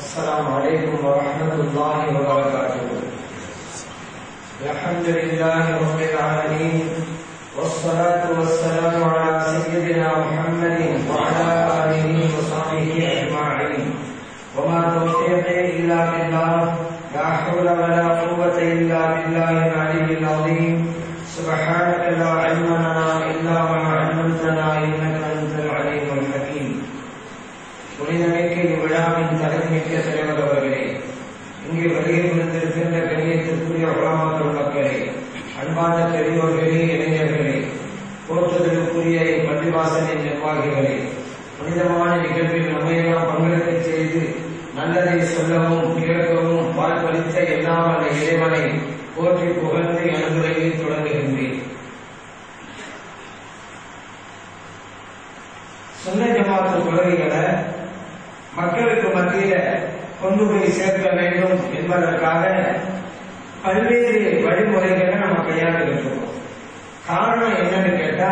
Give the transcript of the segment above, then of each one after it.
السلام عليكم ورحمة الله وبركاته الحمد لله رب العالمين والصلاة والسلام على سيدنا محمد وعلى آله وصحبه أجمعين وما توفيقي إلا بالله لا حول ولا قوة إلا بالله العلي العظيم سبحانك لا علم لنا إلا ما علمتنا إنك أنت العليم الحكيم புனிதமிக்க இவ்விழாவின் தலைமைக்க தலைவர் அவர்களே இங்கே வருகை புரிந்திருக்கின்ற கணியத்திற்குரிய உலமாக்கள் மக்களே அன்பான பெரியோர்களே இளைஞர்களே போற்றுதலுக்குரிய பள்ளிவாசலின் நிர்வாகிகளே புனிதமான நிகழ்வில் நம்மையெல்லாம் பங்கெடுக்க செய்து நல்லதை சொல்லவும் கேட்கவும் வாழ்வளித்த எல்லாம் அந்த இறைவனை போற்றி புகழ்ந்து அனுகுறையை தொடங்குகின்றேன் சொன்ன ஜமாத்து கொள்கைகளை மக்களுக்கு மத்தியில கொண்டு போய் சேர்க்க வேண்டும் என்பதற்காக பல்வேறு வழிமுறைகளை நம்ம கையாண்டுகிட்டு இருக்கோம் காரணம் என்னன்னு கேட்டா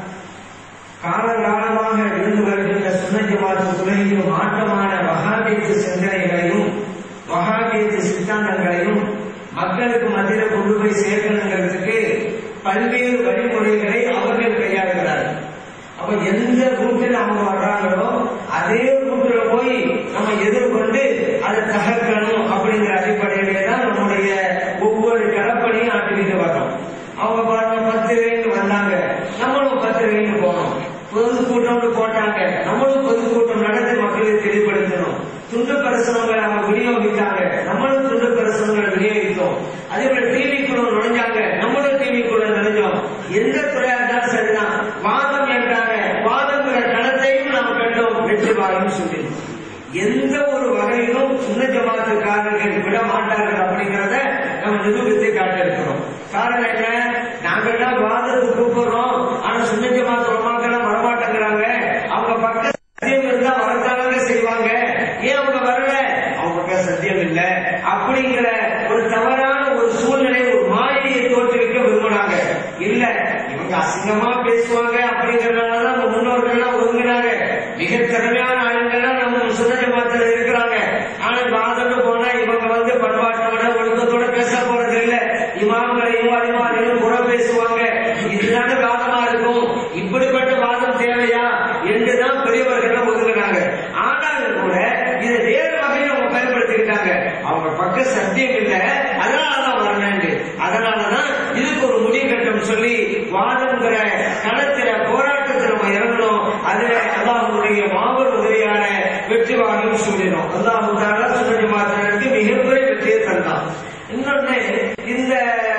காலகாலமாக இருந்து வருகின்ற சுன்ன ஜமாத்து துறையிலும் மாற்றமான வகாபியத்து சிந்தனைகளையும் வகாபியத்து சித்தாந்தங்களையும் மக்களுக்கு மத்தியில கொண்டு போய் சேர்க்கணுங்கிறதுக்கு பல்வேறு வழிமுறைகளை அவர்கள் கையாளுகிறார்கள் அப்ப எந்த ரூட்டில் அவங்க வர்றாங்களோ அதே ரூட்ல போய் நம்ம எதிர்கொண்டு அதை தகர்க்கணும் அப்படிங்கிற அடிப்படையிலே தான் நம்முடைய ஒவ்வொரு கடப்பணியும் ஆட்டிக்கிட்டு வர்றோம் அவங்க பாருங்க பத்து ரேங்கு வந்தாங்க நம்மளும் பத்து ரேங்கு போனோம் பொது கூட்டம்னு போட்டாங்க நம்மளும் பொது கூட்டம் நடத்தி மக்களுக்கு தெளிவுபடுத்தணும் துண்டு பிரசவங்களை அவங்க விநியோகித்தாங்க நம்மளும் துண்டு பிரசவங்களை விநியோகித்தோம் அதே போல டிவிக்குள்ள நுழைஞ்சாங்க நம்மளும் டிவிக்குள்ள நுழைஞ்சோம் எந்த துறையா இருந்தாலும் சரிதான் வாதம் என்றாங்க வாதங்கிற களத்தையும் நாம் கண்டோம் வெற்றி வாயும் சொல்லி எந்த ஒரு வகையிலும் சுண்ண ஜமாத்துக்காரர்கள் விட மாட்டார்கள் அப்படிங்கிறத நம்ம நிரூபித்து காட்டிருக்கிறோம் காரணம் என்ன நாங்கள்லாம் வாதத்துக்கு கூப்பிடுறோம் ஆனா சுண்ண ஜமாத்து உலமாக்கெல்லாம் வரமாட்டேங்கிறாங்க அவங்க பக்கம் சத்தியம் இருந்தா வரத்தானங்க செய்வாங்க ஏன் அவங்க வரல அவங்க பக்கம் சத்தியம் இல்ல அப்படிங்கிற ஒரு தவறான ஒரு சூழ்நிலை ஒரு மாயையை தோற்றுவிக்க விரும்புறாங்க இல்ல இவங்க அசிங்கமா பேசுவாங்க அப்படிங்கறதுனாலதான் நம்ம முன்னோர்கள் எல்லாம் ஒதுங்கினாங்க மிக திறமையான ஆளுங்கெல்லாம் நம்ம சுண்ண ஜமாத்துல இருக்கிறாங்க ஆனா வாதம்னு போனா இவங்க வந்து பண்பாட்டோட ஒழுக்கத்தோட பேச போறது இல்ல இமாம்களையும் அலிமாரையும் குறை பேசுவாங்க இதுதானே வாதமா இருக்கும் இப்படிப்பட்ட வாதம் தேவையா என்றுதான் பெரியவர்கள் ஒதுங்கினாங்க ஆனாலும் கூட இதை வேறு வகையில் அவங்க பயன்படுத்திக்கிட்டாங்க அவங்க பக்கம் சத்தியம் இல்லை அதனாலதான் வரலன்னு அதனாலதான் இதுக்கு ஒரு முடிவு கட்டம் சொல்லி வாதங்கிற களத்துல போராட்டத்தில் நம்ம இறங்கணும் அதுல அல்லாஹுடைய மாபெரும் உதவியான வெற்றி வாங்கி சொல்லிடும் அல்லாஹு தாலா சுண்ண மாத்திரத்துக்கு மிகப்பெரிய வெற்றியை தந்தான் இன்னொன்னு இந்த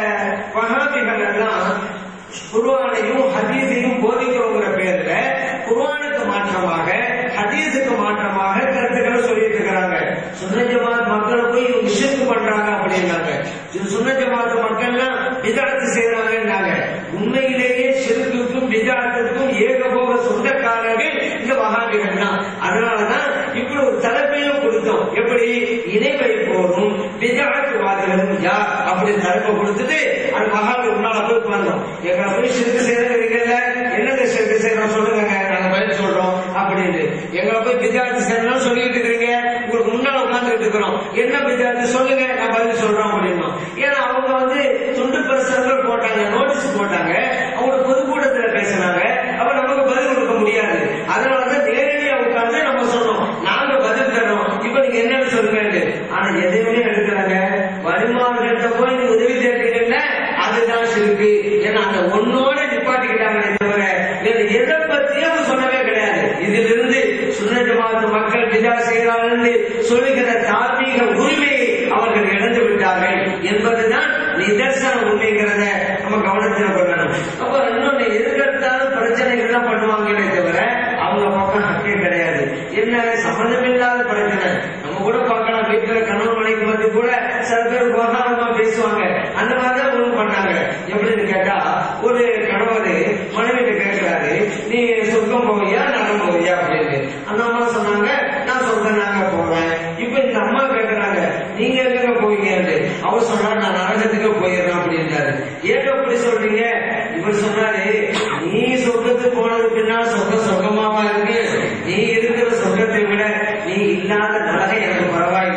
வகாபிகள் எல்லாம் குர்ஆனையும் ஹதீஸையும் போதிக்கிறோங்கிற பேர்ல குர்ஆனுக்கு மாற்றமாக ஹதீஸுக்கு மாற்றமாக கருத்துக்களை சொல்லிட்டு இருக்கிறாங்க சுன்ன ஜமாத் மக்களை போய் விஷயத்து பண்றாங்க அப்படின்னாங்க இது சுன்ன ஜமாத் மக்கள்லாம் விதாத்து செய்யறாங்கன்னாங்க உண்மையிலேயே சிறுக்குக்கும் விதாத்துக்கும் ஏகபோக சொந்தக்காரர்கள் இந்த வகாபிகள் தான் அதனாலதான் இப்படி ஒரு தலைப்பையும் கொடுத்தோம் எப்படி இணை வைப்போரும் விதாத்துவாதிகளும் யார் அப்படின்னு தலைப்பை கொடுத்துட்டு அந்த மகாபி முன்னால போய் உட்கார்ந்தோம் எங்களை போய் சிறுக்கு செய்யறீங்கல்ல என்னங்க சிறுக்கு செய்யறோம் சொல்லுங்க நாங்க பதில் சொல்றோம் அப்படின்னு எங்களை போய் வித்யார்த்தி செய்யணும் சொல்லிட்டு இருக்கீங்க உங்களுக்கு முன்னால உட்கார்ந்துட்டு இருக்கிறோம் என்ன வித்யார்த்தி சொல்லுங்க நான் பதில் சொல்றோம் அப்படின்னா ஏன்னா அவங்க வந்து துண்டு பிரசனங்கள் போட்டாங்க நோட்டீஸ் போட்டாங்க அவங்க பொதுக்கூட்டத்துல பேசினாங்க அப்ப நமக்கு பதில் கொடுக்க முடியாது அதனாலதான் நேரடியா உட்கார்ந்து நம்ம சொன்னோம் நாங்க பதில் தரோம் இப்ப நீங்க என்னன்னு சொல்லுங்க ஆனா எதையுமே எடுக்கிறாங்க வருமானத்தை போய் நீங்க உதவி தேடுறீங்கல்ல அதுதான் சிறுக்கு ஏன்னா அந்த ஒன்னோட நிப்பாட்டிக்கிட்டாங்களே தவிர வேற எதை பத்தியும் அவங்க சொன்னவே கிடையாது இதிலிருந்து சுண்ணத்து மாத்து மக்கள் விதா செய்கிறார்கள் சொல்லுகிற தார்மீக உரிமையை அவர்கள் இழந்து விட்டார்கள் என்பதுதான் நிதர்சன உண்மைங்கிறத நம்ம கவனத்தில் கொள்ளணும் அப்ப இன்னொன்னு எதிர்கத்தாலும் பிரச்சனைகள் தான் பண்ணுவாங்களே தவிர அவங்க பக்கம் ஹக்கே கிடையாது என்ன சம்பந்தமில்லாத பிரச்சனை நம்ம கூட பார்க்கலாம் வீட்டுல கணவன் மனைவி பத்தி கூட சில பேர் கோதாரமா பேசுவாங்க அந்த மாதிரி தான் ஒண்ணு பண்ணாங்க எப்படின்னு கேட்டா ஒரு கணவர் மனைவி கேட்கிறாரு நீ சொர்க்கம் போவியா நரகம் போவியா அப்படின்னு அந்த அம்மா சொன்னாங்க நான் சொர்க்கம் நாங்க போவேன் இப்ப இந்த அம்மா கேட்கறாங்க நீங்க எங்க போவீங்கன்னு அவர் சொன்னார் நான் நரகத்துக்கு போயிடுறேன் அப்படின்றாரு ஏன் அப்படி சொல்றீங்க இவர் சொன்னாரு நீ சொர்க்கத்துக்கு போனது பின்னால் சொர்க்கம் சொர்க்கமாவா இருக்கு நீ இருக்கிற சொர்க்கத்தை விட நீ இல்லாத நரகம் எனக்கு பரவாயில்லை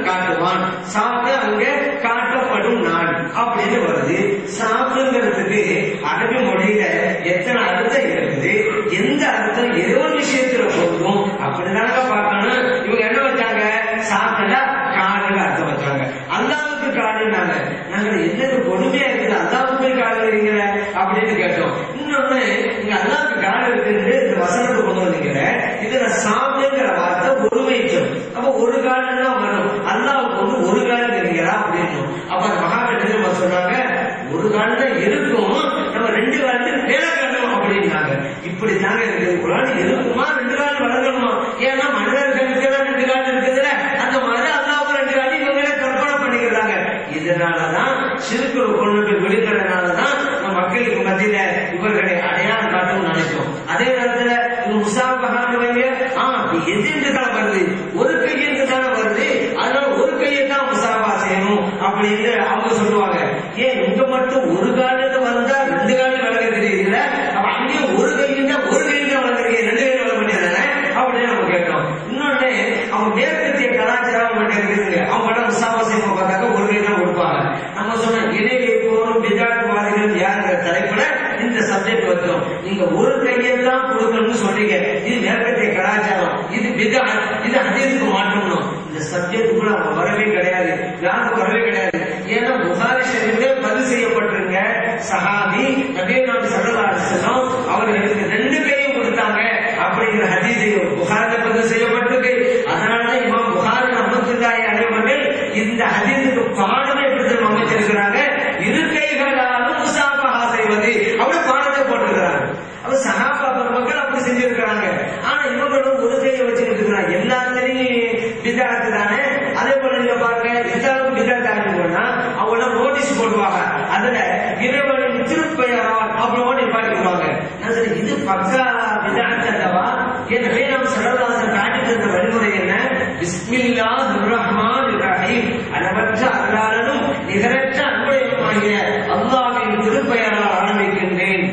காட்டுவான் சாக்கு அங்கே காட்டப்படும் நாள் அப்படின்னு வருது சாக்குங்கிறதுக்கு அரபி மொழியில எத்தனை அர்த்தம் இருக்குது எந்த அர்த்தம் ஏதோ ஒரு விஷயத்துல பொருந்தும் அப்படிதானங்க பார்க்கணும் இவங்க என்ன வச்சாங்க சாக்கல காடுன்னு அர்த்தம் வச்சாங்க அல்லாவுக்கு காடுனாங்க நாங்க என்னது கொடுமையா இருக்குது அல்லாவுக்கு காடுங்கிறீங்கள அப்படின்னு கேட்டோம் இன்னொன்னு இங்க அல்லாவுக்கு காடு இருக்குது இந்த வசனத்தை கொண்டு வந்தீங்க இதுல சாப்பிடுங்கிற வார்த்தை ஒருமைக்கும் அப்ப ஒரு காடு தான் வரும் அல்லாவுக்கு வந்து ஒரு காடு தெரிகிறா அப்படின்னு அப்ப அந்த மகாபலிதர் சொன்னாங்க ஒரு காடு தான் இருக்கும் நம்ம ரெண்டு காலத்துல வேலை கட்டணும் அப்படின்னாங்க இப்படி தாங்க இருக்குது ஒரு ஆள் இருக்குமா ரெண்டு கால் வளர்க்கணுமா ஏன்னா மனிதர்களுக்கு எல்லாம் ரெண்டு கால் இருக்குதுல்ல அந்த மாதிரி அல்லாவுக்கு ரெண்டு கால் இவங்களே கற்பனை பண்ணிக்கிறாங்க இதனாலதான் சிறுக்குற கொண்டு விடுகிறதுனாலதான் நம்ம மக்களுக்கு மத்தியில இவர்களை அடையாளம் காட்டும் நினைக்கும் அதே நேரத்துல இந்த முசாபகான்னு வைங்க ஆ அது எதிர்ந்து தான் வருது ஒரு கையிற்கு தானே வருது அதனால ஒரு கையை தான் முசாபா செய்யணும் அப்படின்னு அவங்க சொல்லுவாங்க ஏன் இங்க மட்டும் ஒரு காலுக்கு வந்தா ரெண்டு காலு வளர்க்க தெரியுதுல அப்ப அங்கேயும் ஒரு கையில் தான் ஒரு கையில் தான் வளர்க்குறீங்க ரெண்டு கையில் வளர்க்க முடியாதானே அப்படின்னு நம்ம கேட்டோம் இன்னொன்னு அவங்க மேற்கத்திய கலாச்சாரம் அவங்கள்ட்ட இருக்குது அவங்க எல்லாம் முசாபா செய்யணும் பார்த்தாக்க ஒரு கை தான் கொடுப்பாங்க நம்ம சொன்ன இடையே போரும் பிஜாட்டுவாதிகள் யாருங்கிற தலைப்புல இந்த சப்ஜெக்ட் வச்சோம் நீங்க ஒரு கையெல்லாம் கொடுக்கணும்னு சொல்றீங்க இது மேற்கத்திய கலாச்சாரம் இது பிதா இது அதீதுக்கு மாற்றணும் இந்த சப்ஜெக்ட் கூட அவங்க வரவே கிடையாது யாருக்கும் வரவே கிடையாது ஏன்னா புகாரி ஷரீஃபே பதிவு செய்யப்பட்டிருங்க சஹாபி நபே நாம் சல்லல்லாஹு அவர்களுக்கு ரெண்டு கையும் கொடுத்தாங்க அப்படிங்கிற ஹதீஸ் புகாரில் பதிவு செய்யப்பட்டிருக்கு அதனாலதான் இமாம் புகாரி ரஹ்மத்துல்லாஹி அலைவர்கள் இந்த ஹதீஸுக்கு பாடமே எப்படி அமைச்சிருக்கிறாங்க இரு கைகளாலும் முசாபஹா செய்வது அப்படி பாடத்தை போட்டிருக்கிறாங்க அப்ப சஹாபா மக்கள் அப்படி செஞ்சிருக்கிறாங்க ஆனா இவங்களும் ஒரு கையை வச்சுக்கிட்டு இருக்கிறாங்க எல்லாத்துலயும் பிதாத்து தானே அதே போல நீங்க பாருங்க எல்லாரும் பிதாத்து ஆகிடுவோம்னா அவங்க நோட்டீஸ் போடுவாங்க அதுல இறைவனின் திருப்பெயரால் அப்புறம் நிப்பாட்டிடுவாங்க நான் சரி இது பக்கா பிதாத்து அல்லவா என் வேணாம் சரதாசன் காட்டி தந்த வழிமுறை என்ன பிஸ்மில்லா ரஹ்மான் ரஹீம் அளவற்ற அல்லாரனும் நிகரற்ற அன்புடையமாகிய அல்லாவின் திருப்பெயரால் ஆரம்பிக்கின்றேன்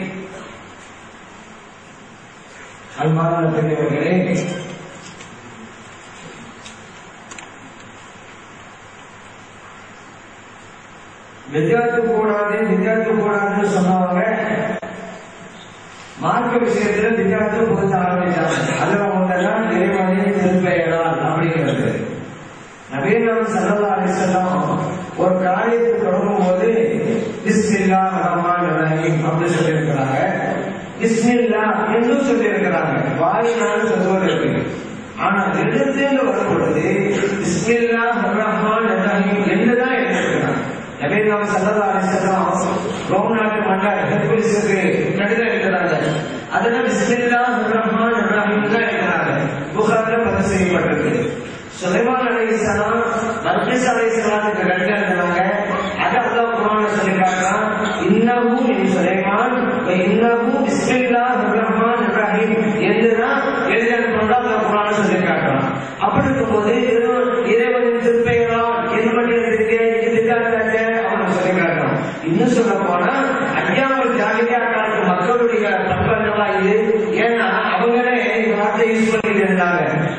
அன்பான பெரியவர்களே வித்தியாசத்து கூடாது வித்தியாசத்து கூடாதுன்னு சொன்னவங்க மார்க்க விஷயத்துல வித்தியாசத்தை பொறுத்த ஆரம்பிச்சாங்க அதுல ஒன்றெல்லாம் இறைவனின் திருப்பெயரால் அப்படிங்கிறது நவீனம் சல்லா அலிசல்லாம் ஒரு காரியத்தை தொடங்கும் போது பிஸ்மில்லா ரஹ்மான் ரஹீம் அப்படின்னு சொல்லியிருக்கிறாங்க பிஸ்மில்லா என்றும் சொல்லியிருக்கிறாங்க வாயினாலும் சொல்வது இருக்கு ஆனா எழுத்துன்னு வரும் பொழுது பிஸ்மில்லா ரஹ்மான் ரஹீம் என்றுதான் எழுதியிருக்கிறாங்க நபீனாம் சல்லா அலிசல்லாம் ரோம் நாட்டு மன்னர் ஹெர்குலிஸுக்கு கடிதம் எழுதுறாங்க அதுல பிஸ்மில்லா ரஹ்மான் ரஹீம் தான் எழுதுறாங்க புகார்ல பதிவு செய்யப்பட்டிருக்கு சுலைமான் அலைஹிஸ்ஸலாம் பல்கிஸ் அலைஹிஸ்ஸலாத்துக்கு கடிதம் எழுதினாங்க அது அல்லாஹ் குர்ஆன்ல சொல்லி காட்டுறான் இன்னஹு மின் சுலைமான் வ இன்னஹு பிஸ்மில்லாஹிர் ரஹ்மானிர் ரஹீம் என்றுதான் எழுதி அனுப்புறதா அல்லாஹ் குர்ஆன்ல சொல்லி காட்டுறான் அப்படி இருக்கும்போது இறைவன் இறைவனின் திருப்பெயரால் எது மட்டும் எழுதிருக்கு இது பிதாத்தாக்க அவன் சொல்லி காட்டுறான் இன்னும் சொல்ல போனா ஐயாமல் ஜாகிரியா காலத்து மக்களுடைய பண்பல்லவா இது ஏன்னா அவங்களே இந்த வார்த்தை யூஸ் பண்ணிட்டு இருந்தாங்க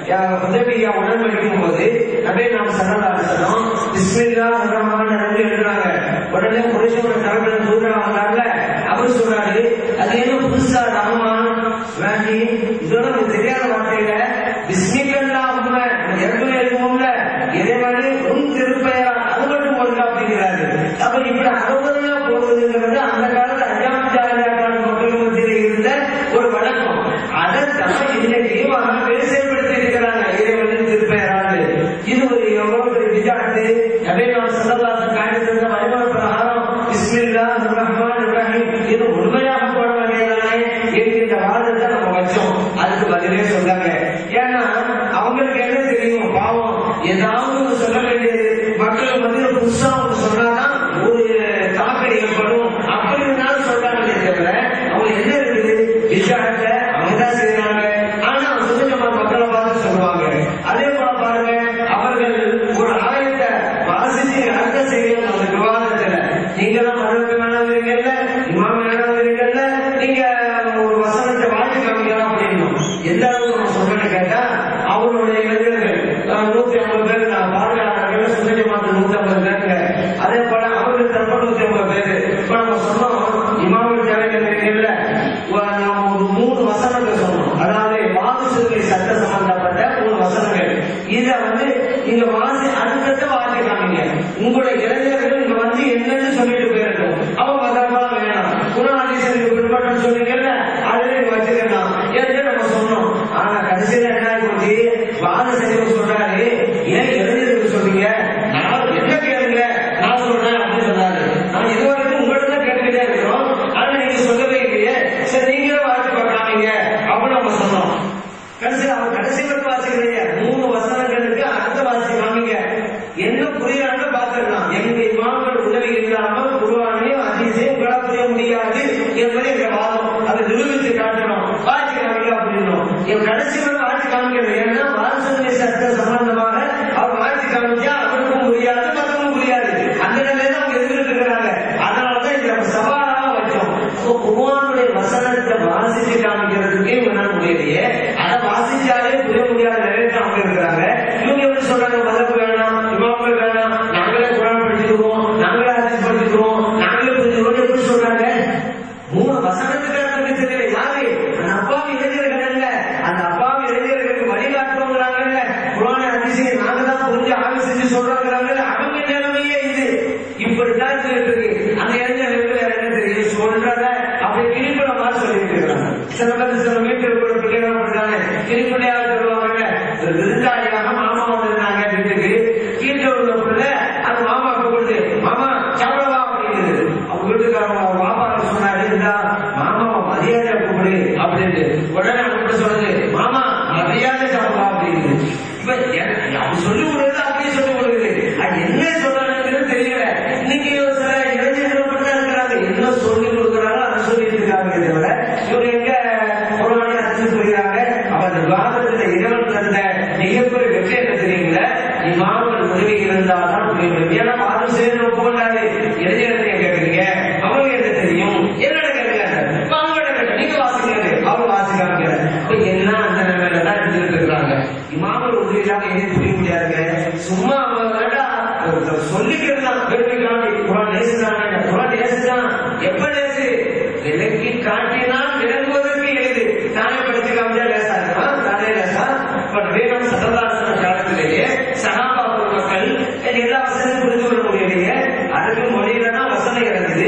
உதவியா உடன்படிக்கும் போது நபே நாம் சரணாக சொன்னோம் பிஸ்மில்லா ரஹ்மான் ரஹீம் எழுதுறாங்க உடனே புருஷனோட தலைமையில தூரம் வந்தாங்கல்ல அவர் சொல்றாரு அது என்ன புதுசா ரஹ்மான் ரஹீம் இதோட நமக்கு தெரியாத வார்த்தையில பிஸ்மிக்கல்லா உண்மை ஏற்கனவே எழுதுவோம்ல இறைவனே உன் திருப்பெயரா அது மட்டும் போடுங்க அப்படிங்கிறாரு அப்ப இப்படி அறுபதுனா போடுவதுங்கிறது அந்த காலத்து அஞ்சாம் ஜாலியா கால மக்கள் மத்தியில் இருந்த ஒரு வழக்கம் அதைத்தான் இன்னைக்கு மகாபேர் செயல்படுத்தி இருக்கிறாங்க இறைவனின் திருப்பெயராது இது ஒரு எவ்வளவு பெரிய விஜாட்டு நபே நாம் சல்லல்லாஹு காட்டி தந்த வழிமுறை பிரகாரம் பிஸ்மில்லா ரஹ்மான் ரஹீம் இது உண்மையாக போட வேண்டியதானே என்கின்ற வாதத்தை நம்ம வச்சோம் அதுக்கு பதிலே சொன்னாங்க ஏன்னா அவங்களுக்கு என்ன தெரியும் பாவம் ஏதாவது ஒன்று சொல்ல வேண்டியது மக்கள் மத்தியில் புதுசா ஒன்று சொன்னாதான் ஒரு தாக்கம் ஏற்படும் அப்படின்னாலும் சொல்றாங்களே தவிர அவங்க என்ன இருக்குது விசாரத்தை அவங்க தான் செய்யறாங்க ஆனா அவங்க நம்ம மக்களை பார்த்து சொல்லுவாங்க அதே போல பாருங்க அவர்கள் ஒரு ஆயத்தை வாசிச்சு அர்த்தம் செய்யணும் அந்த விவாதத்துல நீங்க தான் மதத்துக்கு வேணாங்கிறீங்கல்ல இமாம் வேணாங்கிறீங்கல்ல நீங்க ஒரு வசனத்தை வாங்கி காமிக்கலாம் அப்படின்னும் எல்லாரும் நம்ம சொல்றேன்னு கேட்டா அவருடைய இளைஞர்கள் அஹ், நூத்தி ஐம்பது பேர் நான் பார்வையாளர்கள் உங்களுடைய இளைஞர்கள் இங்க வந்து என்னன்னு சொல்லிட்டு போயிருக்கோம் அவன் பதப்பெல்லாம் வேணாம் குணாதிசனுக்கு பின்பற்றம் சொன்னீங்கல்ல அதுல நீங்க வச்சுக்கலாம் ஏற்கனவே நம்ம சொன்னோம் ஆனா கடைசியில என்ன ஆகி வாத செய்யணும் சொல்றாரு ஏன் இளைஞருக்கு சொல்றீங்க நான் என்ன கேளுங்க நான் சொல்றேன் அப்படின்னு சொன்னாரு நான் இதுவரைக்கும் உங்கள்ட்ட தான் கேட்டுக்கிட்டே இருக்கிறோம் ஆனா நீங்க சொல்லவே இல்லையே சரி நீங்களே வாசி பார்க்கலாமீங்க அப்படின்னு நம்ம சொன்னோம் கடைசியில் அவர் கடைசி மட்டும் வாசிக்கிறீங்க மூணு வசனங்களுக்கு அடுத்த வாசி காமிங்க என்ன புரியான்னு பார்த்துடலாம் எங்க இமாம்கள் உதவி இல்லாம குருவானையும் அதிசயம் உங்களால் புரிய முடியாது என்பது எங்க வாதம் அதை நிரூபித்து காட்டணும் வாசி காமிக்க அப்படின்னும் என் கடைசி மட்டும் வாசி காமிக்கிறது ஏன்னா வாசனை சட்ட சம்பந்தமாக அவர் வாசி காமிச்சா அவருக்கும் புரியாது மற்றவங்களும் புரியாது அந்த நிலையில அவங்க இருந்துட்டு இருக்கிறாங்க அதனாலதான் இந்த நம்ம சவாலாக வச்சோம் அப்போ குருவானுடைய வசனத்தை வாசிச்சு காமிக்கிறதுக்கே இவனால முடியலையே அதை வாசிச்சாலே புரிய முடியாத நிலையில அவங்க இருக்கிறாங்க இவங்க எப்படி சொல்றாங்க மதப்பு வேணாம் இமாம்கள் வேணாம் நாங்களே குரான் படிச்சுக்கிறோம் நாங்களே ஹதீஸ் படிச்சுக்கிறோம் நாங்களே புரிஞ்சுக்கிறோம் எப்படி சொல்றாங்க மூணு வசனத்துக்காரங்களுக்கு தெரியல யாரு அந்த அப்பாவி இளைஞர்கள் அந்த அப்பாவி இளைஞர்களுக்கு வழிகாட்டுறவங்கிறாங்கல்ல குரான அதிசயம் நாங்க தான் புரிஞ்சு ஆய்வு செஞ்சு சொல்றாங்கிறாங்கல்ல அவங்க நிலைமையே இது இப்படித்தான் இது இருக்கு அந்த இளைஞர்களுக்கு வேற என்ன தெரியும் சொல்றத அப்படி கிளிப்பிட மாதிரி சொல்லிட்டு இருக்கிறாங்க சில பேர் சில வீட்டில் கூட பிள்ளைகள் அப்படித்தானே கிளிப்பிள்ளையாக சொல்லுவாங்கல்ல ஒரு விருந்தாளியாக மாமா வந்திருந்தாங்க வீட்டுக்கு கீழே உள்ள பிள்ளை அந்த மாமாவுக்கு கொடுத்து மாமா சாப்பிடவா அப்படிங்கிறது அவங்க வீட்டுக்காரங்க அவங்க மாமா சொன்னாரு இந்தா மாமாவை மரியாதை கூப்பிடு அப்படின்னு உடனே அவங்க சொல்லுது மாமா மரியாதை சாப்பிடலாம் அப்படின்னு இப்ப எனக்கு அவங்க சொல்லி கொடுக்குறது அப்படியே சொல்லி கொடுக்குது அது என்ன சொல்றாங்கிறது தெரியல இன்னைக்கு சில இளைஞர்கள் மட்டும் இருக்கிறாங்க என்ன சொல்லி கொடுக்குறாங்க அதை சொல்லிட்டு இருக்காங்க தவிர இவங்க எங்க புறாணி அச்சு புரியாங்க அவர் விவாதத்துல இறைவன் தந்த மிகப்பெரிய வெற்றி என்ன தெரியுங்களா இமாமல் உதவி இருந்தால் தான் புரியும் ஏன்னா வாதம் செய்யணும் ஒப்புக்கொண்டாரு இளைஞர்களை கேட்குறீங்க அவங்களுக்கு என்ன தெரியும் என்னோட கேட்கிறாங்க அவங்களோட கேட்க நீங்க வாசிக்கிறது அவர் வாசிக்காங்க இப்ப என்ன அந்த நிலைமையில தான் எடுத்துட்டு இருக்கிறாங்க இமாமல் உதவி இல்லாம எதையும் புரிய முடியாதுங்க சும்மா அவங்க வேண்டாம் ஒருத்தர் சொல்லிக்கிறது தான் பெருமைக்காண்டி குரான் நேசுதாங்க குரான் நேசுதான் எப்ப நேசு விலக்கி காட்டினால் விளங்குவதற்கு எளிது தானே படிச்சு காமிச்சா லேசா இருக்குமா தானே லேசா பட் வேணும் சததாசன காலத்திலேயே சகாபா மக்கள் எல்லா வசதியும் புரிந்து கொள்ள முடியலையே அதுக்கு மொழியில தான் வசனம் இறங்குது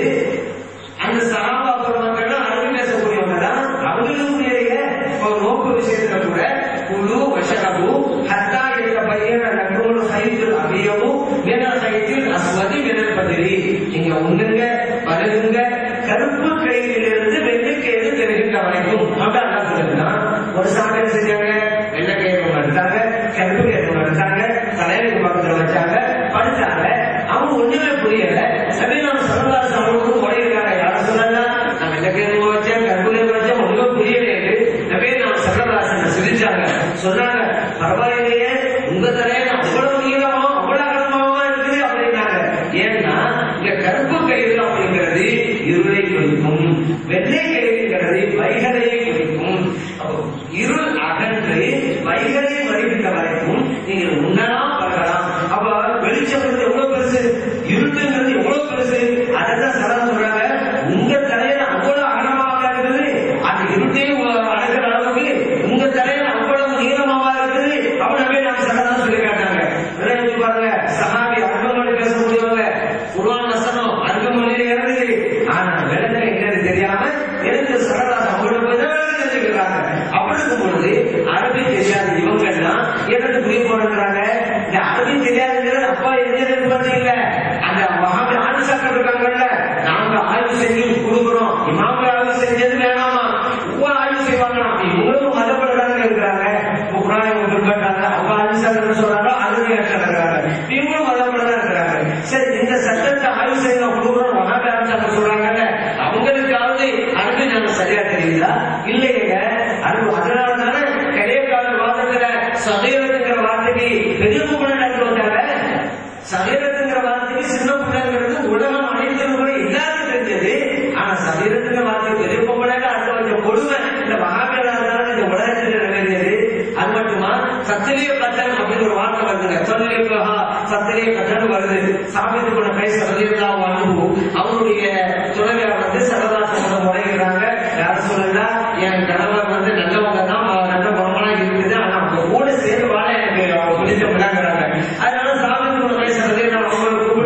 அந்த சகாபா மக்கள் அரபி பேசக்கூடியவங்க தான் அவங்களுக்கும் முடியலையே ஒரு நோக்கு விஷயத்துல கூட குழு வசனபு ஹத்தா என்ற பையன் நக்கோடு சைத்தில் அபியமும் மேல சைத்தில் அஸ்வதி விரல் பதிரி நீங்க உண்ணுங்க பருகுங்க கருப்பு கயிறிலிருந்து வெள்ளைக்கயிறு தெரிகின்ற வரைக்கும் அப்படி அல்லா சொல்லுங்கன்னா ஒரு சாமியை செஞ்சாங்க வெள்ளைக்கயிறு ஒன்று எடுத்தாங்க கருப்பு கயிறு ஒன்று எடுத்தாங்க தலைவருக்கு பக்கத்துல வச்சாங்க படிச்சாங்க அவங்க ஒண்ணுமே புரியல சபீனாம் சரதாஸ் அவங்களுக்கும் முறையிருக்காங்க யாரும் சொன்னாங்க நான் வெள்ளைக்கயிறு வச்சேன் கருப்பு கயிறு வச்சேன் ஒண்ணுமே புரியலையே நபே நான் சரதாசன் சிரிச்சாங்க சொன்னாங்க பரவாயில்லையே உங்க தலையில அவ்வளவு நீளமா அவ்வளவு அகலமாவா இருக்குது அப்படின்னாங்க ஏன்னா இங்க கருப்பு கயிறு அப்படிங்கிறது இருளை குறிக்கும் வெள்ளை கயிறுங்கிறது வைகலையை குறிக்கும் அப்போ இருள் அகன்று வைகலை வருகின்ற வரைக்கும் நீங்கள் உண்ணலாம் பரகலாம் அப்ப வெளிச்சம்ன்றது எவ்வளவு பெருசு இருட்டுங்கிறது எவ்வளவு பெருசு அதான் சடம் சொல்றாங்க உங்க தலையில அவ்வளவு அகலமாக இருக்குது அந்த இருட்டையும் அடக்கிற அளவுக்கு உங்க தலையில அவ்வளவு நீளமாவா இருக்குது அப்படியே நாம் சடம் சொல்லி காட்டாங்க விளையாட்டு பாருங்க சஹாபி அர்த்தமொழி பேச முடியவங்க குர்ஆன் வசனம் அர்த்தமொழியில இறங்குது ஆனா விளக்க என்னன்னு தெரியாம எனக்கு சரதாஸ் அவங்களோட போய் தான் விளக்கம் தெரிஞ்சுக்கிறாங்க அப்படி இருக்கும் பொழுது அரபி தெரியாத இவங்க எல்லாம் எனக்கு புரிய போடுறாங்க இந்த அரபி தெரியாதுங்கிறது அப்பா எதிர்த்து பார்த்தீங்க அந்த மகாபி ஆண்டு சாப்பிட்டு இருக்காங்கல்ல நாங்க ஆய்வு செஞ்சு கொடுக்குறோம் இமாம ஆய்வு செஞ்சது வேணாமா உங்க ஆய்வு செய்வாங்க இவங்களும் மதப்படுறாங்க இருக்கிறாங்க குரானை பின்பற்றாங்க அவங்க ஆய்வு சாப்பிட்டு சொல்றாங்க அது ஏற்கிறாங்க இவங்களும் மதப்படதான் இருக்கிறாங்க சரி இந்த சட்டத்தை ஆய்வு செய்ய கொடுக்குறோம் மகாபி ஆண்டு சொல்றாங்கல்ல அவங்களுக்காவது அரபி நாங்க சரியா தெரியுதா இல்லைங்க அது அதனால தானே கிடைய கால வாதத்துல சதீரத்துங்கிற வார்த்தைக்கு பெரிய பிள்ளை நடந்து வந்தாங்க சதீரத்துங்கிற வார்த்தைக்கு சின்ன பிள்ளைங்கிறது உலகம் அனைத்தும் கூட எல்லாருக்கும் தெரிஞ்சது ஆனா சதீரத்துங்கிற வார்த்தை பெரிய பிள்ளை அது கொஞ்சம் கொடுமை இந்த மகாபீரா இருந்தாலும் இந்த உலகத்தில் நிறைவேறியது அது மட்டுமா சத்திரிய கத்தன் அப்படின்னு ஒரு வார்த்தை வருதுங்க சத்திரிய சத்திரிய கத்தன் வருது சாபித்து பண்ண கை சதீரதா வாழ்வு அவருடைய துணைவியார் வந்து சரதாசனோட முறைகிறாங்க யாரும் சொல்லல என் கணவர் வந்து நல்லவங்க தான் நல்ல குணமெல்லாம் இருக்குது ஆனா அவங்க கூட சேர்ந்து வாழ எனக்கு அவங்க பிடிச்ச விடாங்கிறாங்க அதனால சாபித்து பண்ண கை சதீரதா அவங்களை கூப்பிட்டு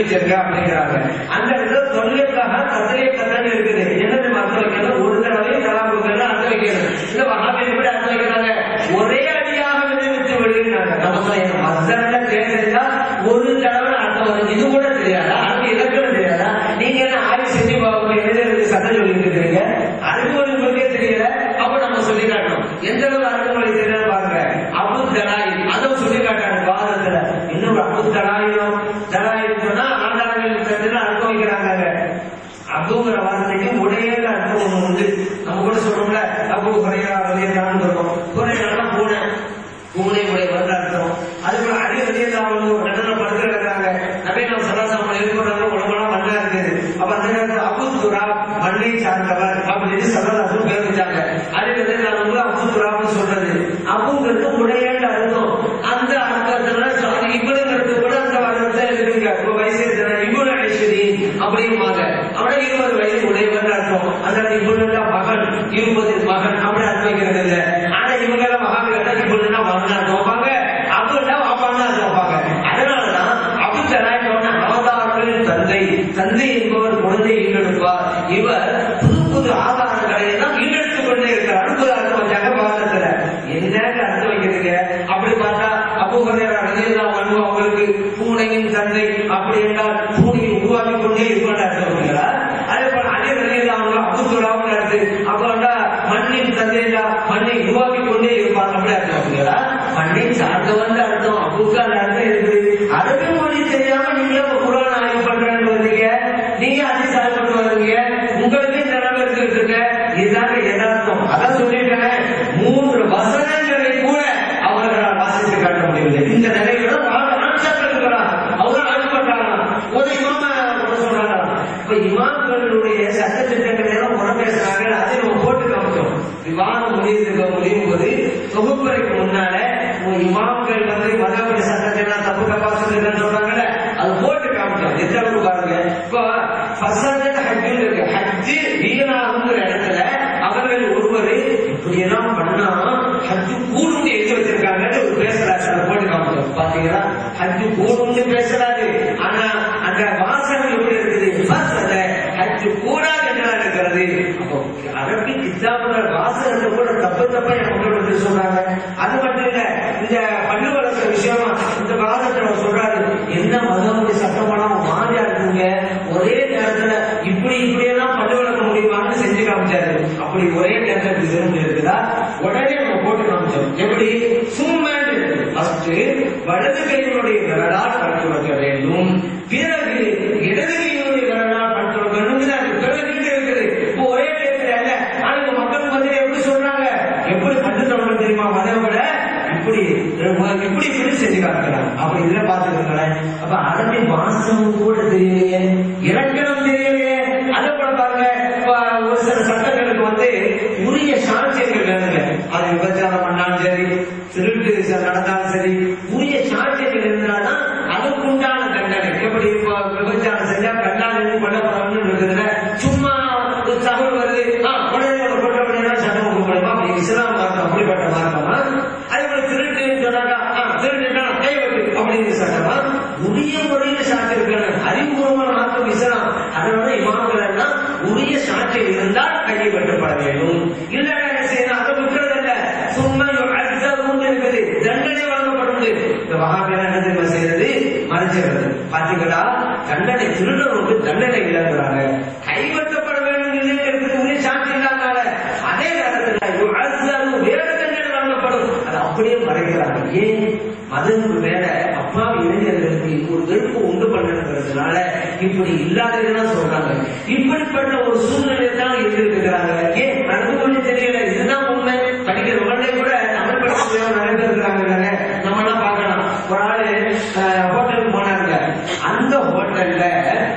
வச்சிருக்க அப்படிங்கிறாங்க அந்த இடத்துல தொல்லைக்காக கத்தலே கத்தன்னு இருக்குது என்னது அர்த்தம் வைக்கணும் ஒரு தடவை தலாபுகள் அர்த்தம் வைக்கணும் இந்த வகாபி எப்படி அர்த்தம் வைக்கிறாங்க ஒரே அடியாக விடுவித்து விடுகிறாங்க நம்ம என்ன மசல்ல தேர்ந்தெடுத்தா ஒரு தடவை அர்த்தம் வரும் இது கூட தெரியாதா அது இலக்கணம் தெரியாதா நீங்க என்ன ஆய்வு செஞ்சு பார்க்கணும் எழுதுறதுக்கு சட்டம் சொல்லிட்டு இருக்கிறீங்க அறிமுறை உங்களுக்கே தெரியல அப்ப நம்ம சொல்லி காட்டணும் எந்த அளவு அறிமுறை தெரியல பாருங்க அபு தலாய் அதை சொல்லி காட்டாங்க வாதத்துல இன்னொரு அபு தலாயிரம் தலாயிரம் சொன்னா ஆண்டாளர்கள் தெரிஞ்சு அர்த்தம் வைக்கிறாங்க அபுங்கிற வார்த்தைக்கு உடைய அர்த்தம் ஒண்ணு உண்டு நம்ம கூட சொல்றோம்ல அபு குறையா வலியதான் சொல்றோம் குறையா பூனை பூனை உடைய வந்து அர்த்தம் அதுக்குள்ள அடி வலியதான் ஒரு இடத்துல படுத்து கிடக்குறாங்க நபே நம்ம சலாசம் இருக்கிறாங்க உடம்பெல்லாம் மண்ணா இருக்குது அப்ப அந்த நேரத்தில் அபு துரா மண்ணை சார்ந்தவர் அப்படின்னு சல்லாசம் பேர் வச்சாங்க அதே வந்து நான் வந்து அபு துராப்னு சொல்றது அபுங்கிறது உடையன்னு அர்த்தம் அந்த அர்த்தத்துல அது இவனுங்கிறது கூட அந்த அர்த்தம் இருக்குங்க இப்ப வயசு இருக்கிற இவனு ஐஸ்வரி அப்படிங்குவாங்க அவனே இருபது வயசு உடையவன் அர்த்தம் அந்த இவனுடா மகன் இருபது மகன் அப்படி அர்த்தம் வைக்கிறது இல்ல ஆனா இவங்க எல்லாம் மகன் கேட்டா இவனுடா மகன் அர்த்தம் வைப்பாங்க அபுண்டா வாப்பான்னு அர்த்தம் வைப்பாங்க அதனாலதான் அபு தலாயிட்டோன்னு அவதாரங்களின் தந்தை தந்தை என்பவர் குழந்தை ஈண்டெடுப்பார் இவர் புது புது ஆதாரங்களை எல்லாம் ஈண்டெடுத்துக் கொண்டே இருக்கிறார் புது அர்த்தம் வச்சாங்க பாரதத்துல என்னன்னு அர்த்தம் வைக்கிறீங்க அப்படி பார்த்தா அபூஹரேரா ரலியல்லாஹு அன்ஹு அவங்களுக்கு பூனையின் தந்தை அப்படி என்றால் பூனையை உருவாக்கி கொண்டே இருப்பான்னு அர்த்தம் வைக்கிறா அதே போல அலி ரலியல்லாஹு அன்ஹு அப்துல் துராப்னு அர்த்தம் அப்ப மண்ணின் தந்தையா மண்ணை உருவாக்கி கொண்டே இருப்பாங்க அப்படி அர்த்தம் வைக்கிறா மண்ணை சார்ந்தவன் அர்த்தம் அபுக்கான அர்த்தம் இருக்குது அரபி மொழி தெரியாம நீங்க இப்ப குரான் ஆய்வு பண்றேன்னு வந்தீங்க நீங்க அதிக ஆய்வு பண்ண வந்தீங்க உங்களுக்கு இந்த நிலைமை இருந்துட்டு இருக்க இதுதாங்க யதார்த்தம் அதான் சொல்லிட்டேன் மூன்று வசனங்களை கூட அவர்களால் வாசித்து காட்ட முடியவில்லை இந்த நிலையில ஆட்சாக்கள் இருக்கிறார் அவங்க ஆய்வு பண்றாங்க ஒரு இமாம சொல்றாங்க இப்ப இமாம்களுடைய சட்ட திட்டங்களை எல்லாம் உரம் பேசுறாங்க அதை நம்ம போட்டு காமிச்சோம் விவாதம் முடியுது முடியும் போது தொகுப்பறைக்கு முன்னால உங்க இமாம்கள் வந்து மதப்படி சட்டத்தை எல்லாம் தப்பு தப்பா சொல்லுங்கன்னு சொல்றாங்கல்ல அது போட்டு காமிச்சோம் எந்த அளவுக்கு பாருங்க இப்போ ஃபசதன் ஹஜ்ஜுன்னு இருக்கு ஹஜ்ஜு வீணாகுங்கிற இடத்துல அவர்கள் ஒருவர் இப்படி எல்லாம் பண்ணா ஹஜ்ஜு கூடும்னு எழுதி வச்சிருக்காங்கன்னு ஒரு பேசுறாரு அதை போட்டு காமிச்சோம் பாத்தீங்களா ஹஜ்ஜு கூடும்னு பேசுறாரு ஆனா அந்த வாசகம் எப்படி இருக்குது ஃபசத ஹஜ்ஜு கூடாது என்றால் இருக்கிறது அப்போ அரபி கித்தாபுல வாசகத்தை கூட தப்பு தப்பா என் மக்கள் வந்து சொல்றாங்க அது மட்டும் இல்ல இந்த பள்ளு வளர்க்குற விஷயமா இந்த வாதத்தை அவர் சொல்றாரு என்ன மதமுடி சட்டமெல்லாம் மாறியா இருக்குங்க ஒரே நேரத்துல இப்படி இப்படி எல்லாம் பல்லு வளர்க்க முடியுமான்னு செஞ்சு காமிச்சாரு அப்படி ஒரே நேரத்துல இப்படி செய்ய முடியிருக்குதா உடனே நம்ம போட்டு காமிச்சோம் எப்படி சும்மன் ஃபர்ஸ்ட் வலது கையினுடைய விரலால் படுத்து வைக்க வேண்டும் பிறகு இடது கையினுடைய விரலால் படுத்து வைக்க வேண்டும் அது பிறகு இங்க இருக்குது இப்போ ஒரே நேரத்துல அல்ல ஆனா இப்ப மக்கள் வந்து எப்படி சொல்றாங்க எப்படி கண்டு தொடங்க தெரியுமா மதவிட இப்படி இப்படி இப்படி செஞ்சு காட்டுறாங்க அப்படி இதுல பாத்துக்கிறேன் அப்ப அரபி வாசம் கூட தெரியலையே இலக்கணம் தெரியலையே அதை கூட பாருங்க இப்ப ஒரு சில சட்டங்களுக்கு வந்து உரிய சாட்சியங்கள் வேணுங்க அது விபச்சாரம் பண்ணாலும் சரி திருட்டு ச- நடந்தாலும் சரி உரிய சாட்சியங்கள் இருந்தாதான் அதுக்குண்டான தண்டனை எப்படி இப்ப விபச்சாரம் செஞ்சா கண்ணால் கொல்லப்படணும்னு இருக்குதுல சும்மா ஒரு தகவல் வருது ஆ, உடனே ஒரு கொட்ட உடனே சட்டம் கொடுக்க முடியுமா அப்படி இஸ்லாம் மார்க்கம் அப்படிப்பட்ட மார்க்கமா அதே போல திருட்டுன்னு சொன்னாக்கா ஆ, திருட்டுன்னா கை வெட்டு அப்படிங்கிற சட்டமா உரிய முறையில சாட்சி இருக்கணும் அறிவுபூர்வமான மார்க்கம் இஸ்லாம் அதனால இமாம்கள் எல்லாம் உரிய சாட்சி இருந்தால் கையை வெட்டப்பட வேண்டும் இல்லைன்னா என்ன செய்யணும் அதை விட்டுறதில்ல சும்மா அழுத்தம் இருக்குது தண்டனை வழங்கப்படுது இந்த மகாபீரம் என்ன தெரியுமா செய்யறது மறைச்சிடுறது பாத்தீங்களா தண்டனை திருடனுக்கு தண்டனை இல்லைங்கிறாங்க கைவட்டப்பட வேண்டும் இல்லைங்கிறதுக்கு உரிய சாட்சி இல்லாதனால அதே நேரத்துல யுஅஸ்ஸரு வேற தண்டனை வழங்கப்படும் அது அப்படியே மறைக்கிறாங்க ஏன் மதத்துக்கு மேல அப்பாவி இளைஞர்களுக்கு ஒரு வெறுப்பு உண்டு பண்ணுறதுனால இப்படி இல்லாததுதான் சொல்றாங்க இப்படிப்பட்ட ஒரு சூழ்நிலை தான் இருந்திருக்கிறாங்க ஏன் நடந்து கொண்டு தெரியல இதுதான் உண்மை படிக்கிறவங்களே கூட தமிழ் படிக்கிறவங்க நிறைய பேர் இருக்கிறாங்க தானே நம்ம எல்லாம் பார்க்கலாம் ஒரு ஆளு அஹ், ஹோட்டலுக்கு போனாங்க அந்த ஹோட்டல்ல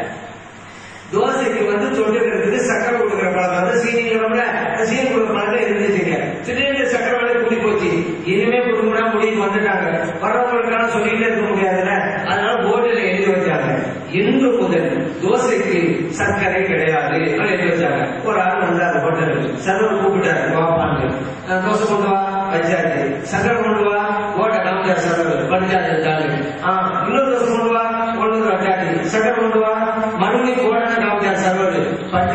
தோசைக்கு வந்து தொட்டுக்கிறதுக்கு சக்கரை கொடுக்குற பழக்கம் வந்து சீனி கிழமை சீனி கொடுக்குற பழக்கம் இருந்துச்சுங்க திடீர்னு சக்கரை விலை கூடி போச்சு இனிமே கொடுக்கணும்னா முடிவு வந்துட்டாங்க வர்றவங்களுக்கெல்லாம் சொல்லிட்டே இருக்க முடியாதுல்ல அதனால போர்டுல எழுதி வச்சாங்க இன்று முதல் தோசைக்கு சர்க்கரை கிடையாது அப்படின்னு எழுதி வச்சாங்க ஒரு ஆள் வந்தாரு ஹோட்டலுக்கு சர்வர் கூப்பிட்டாரு வாப்பான்னு அஹ் தோசை கொண்டு வா வச்சாச்சு சக்கரை கொண்டு வா ஓட்ட காமிச்சார் சர்வர் படிச்சாரு இருந்தாரு ஆஹ் இன்னொரு தோசை கொண்டு வா கொண்டு வந்து வச்சாச்சு சக்கரை கொண்டு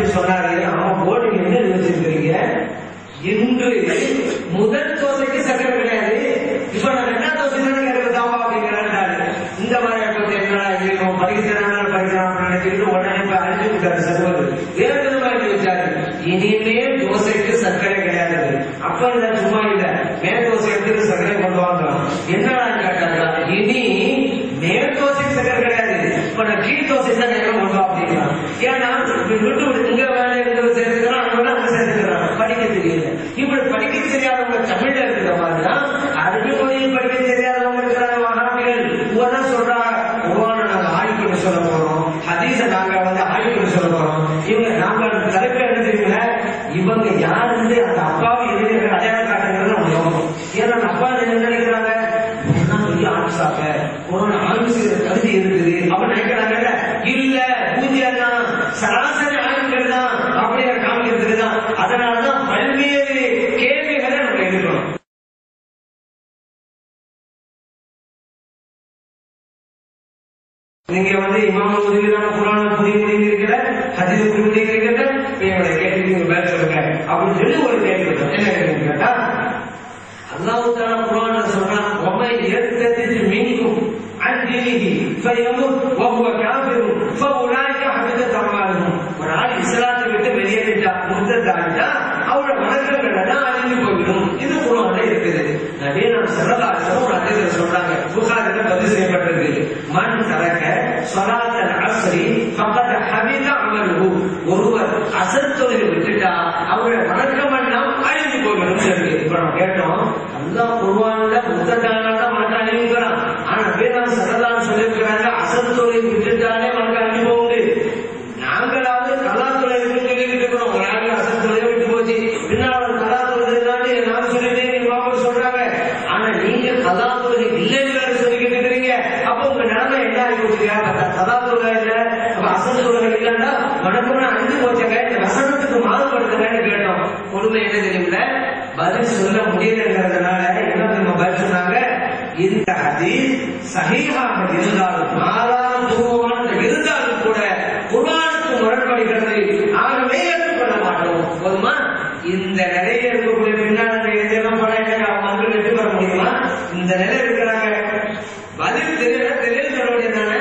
பற்றி சொன்னாரு ஆமா போர்டு என்ன எழுதி வச்சிருக்கிறீங்க இன்று முதல் தோசைக்கு சக்கரை கிடையாது இப்ப நான் ரெண்டாம் தோசை தானே எனக்கு தாவா அப்படிங்கிறாரு இந்த மாதிரி அப்ப என்னடா இருக்கணும் படிக்கிறாங்க படிக்கிறாங்க நினைச்சிட்டு உடனே போய் அழிச்சு விட்டாரு சகோதரர் வேற விதமா எழுதி வச்சாரு இனிமேல் தோசைக்கு சர்க்கரை கிடையாது அப்ப இல்ல சும்மா இல்ல மேல் தோசை எடுத்து சர்க்கரை கொண்டு வாங்க என்னடா கேட்டாங்க இனி மேல் தோசை சர்க்கரை கிடையாது இப்ப நான் கீழ் தோசை தான் எங்க கொண்டு வா அப்படிங்கிறான் ஏன்னா இப்ப விட்டு விட்டு இங்க வேலை இருக்கிறது சேர்த்துக்கிறான் அங்க வேலை அங்க சேர்த்துக்கிறான் படிக்க தெரியல இப்படி படிக்க தெரியாதவங்க தமிழ்ல இருக்கிற மாதிரி தான் அரபி மொழியில் படிக்க தெரியாதவங்க இருக்கிறாங்க மகாமிகள் இவதான் சொல்றாங்க குர்ஆனை நாங்க ஆய்வு பண்ணி சொல்ல போறோம் ஹதீஸ நாங்க வந்து ஆய்வு பண்ணி சொல்ல போறோம் இவங்க நாம தலைப்பு என்ன தெரியுங்கள இவங்க யாருன்னு அந்த அப்பாவை எதிர்க்கிற அடையாளம் காட்டுங்கிறது அவங்க யோகம் ஏன்னா அந்த அப்பா என்ன நினைக்கிறாங்க இவங்கதான் பெரிய ஆட்சாப்ப குரான் ஆய்வு செய்யற தகுதி இருக்குது அப்ப நினைக்கிறாங்கல்ல இல்ல பூஜ்யா தான் சராசரி ஆய்வுகள் தான் அப்படிங்கிற காமிக்கிறதுக்கு தான் அதனாலதான் பல்வேறு கேள்விகளை நம்ம எழுதணும் நீங்க வந்து இமாம உதவியான குரான புரிய முடியுங்கிறீங்கள ஹதீஸ் புரிய முடியுங்கிறீங்கள என்னுடைய கேள்விக்கு நீங்க பதில் சொல்லுங்க அப்படின்னு சொல்லி ஒரு கேள்வி கேட்டோம். என்ன கேள்வி கேட்டா அல்லாஹ் தாலா குரான்ல சொல்றான் وَمَنْ يَرْتَدِدْ مِنْكُمْ عَنْ دِينِهِ فَيَمُتْ وَهُوَ كَافِرٌ فَأُولَٰئِكَ حَبِطَتْ أَعْمَالُهُم ஒரு ஆள் இஸ்லாத்தை விட்டு வெளியேறிட்டா முர்த்தத்தாயிட்டா அவரோட வணக்கங்கள் எல்லாம் அழிஞ்சு போய்விடும் இது குரான்ல இருக்குது நபீ நாம் சல்லல்லாஹு ஒரு அதிகத்தில் சொல்றாங்க புகாரில பதிவு செய்யப்பட்டிருக்கு மண் தரக்க சொலாத்தல் அஸ்ரி ஃபகத் ஹபித அமலுஹு ஒருவர் அசர் தொழிலை விட்டுட்டா அவருடைய வணக்கம் எல்லாம் அழிஞ்சு போய்விடும் இருக்கு இப்ப நம்ம கேட்டோம் அல்லாஹ் குர்ஆன்ல முத்தத்தானால தான் வணக்கம் அழிவுங்கிறான் ஆனா வேதாந்த சல்லல்லாஹு சொல்லியிருக்கிறாங்க அசர் தொழிலை விட்டுட்டாலே வணக்கம் அழிஞ்சு போகுது நாங்களாவது கலாத்துறை இருக்குன்னு சொல்லிக்கிட்டு இருக்கிறோம் ஒரு ஆள் அசத்துறையை விட்டு போச்சு பின்னால் அவர் கலாத்துறை தாண்டி நான் சொல்லிட்டேன் நீங்க வாபஸ் சொல்றாங்க ஆனா நீங்க கலாத்துறை இல்லைன்னு வேற சொல்லிக்கிட்டு இருக்கிறீங்க அப்ப உங்க நிலைமை என்ன ஆகி போச்சுங்க கலாத்துறை இல்ல அப்ப அசத்துறை இல்லைன்னா வணக்கம்னா அஞ்சு போச்சுங்க இந்த வசனத்துக்கு மாறுபடுத்துங்கன்னு கேட்டோம் உண்மை என்ன தெரியுமில்ல பதில் சொல்ல முடியலங்கிறதுனால என்ன நம்ம பதில் சொன்னாங்க இந்த ஹதீஸ் சஹீஹாக இருந்தாலும் ஆதாரபூர்வமான இருந்தாலும் கூட குர்ஆனுக்கு முரண்படுகிறது ஆகவே ஏற்றுக்கொள்ள மாட்டோம் போதுமா இந்த நிலையில இருக்கக்கூடிய பின்னால் எதெல்லாம் போனா என்ன மக்கள் வெற்றி பெற முடியுமா இந்த நிலை இருக்கிறாங்க பதில் தெரியல தெரியல சொல்ல வேண்டியதானே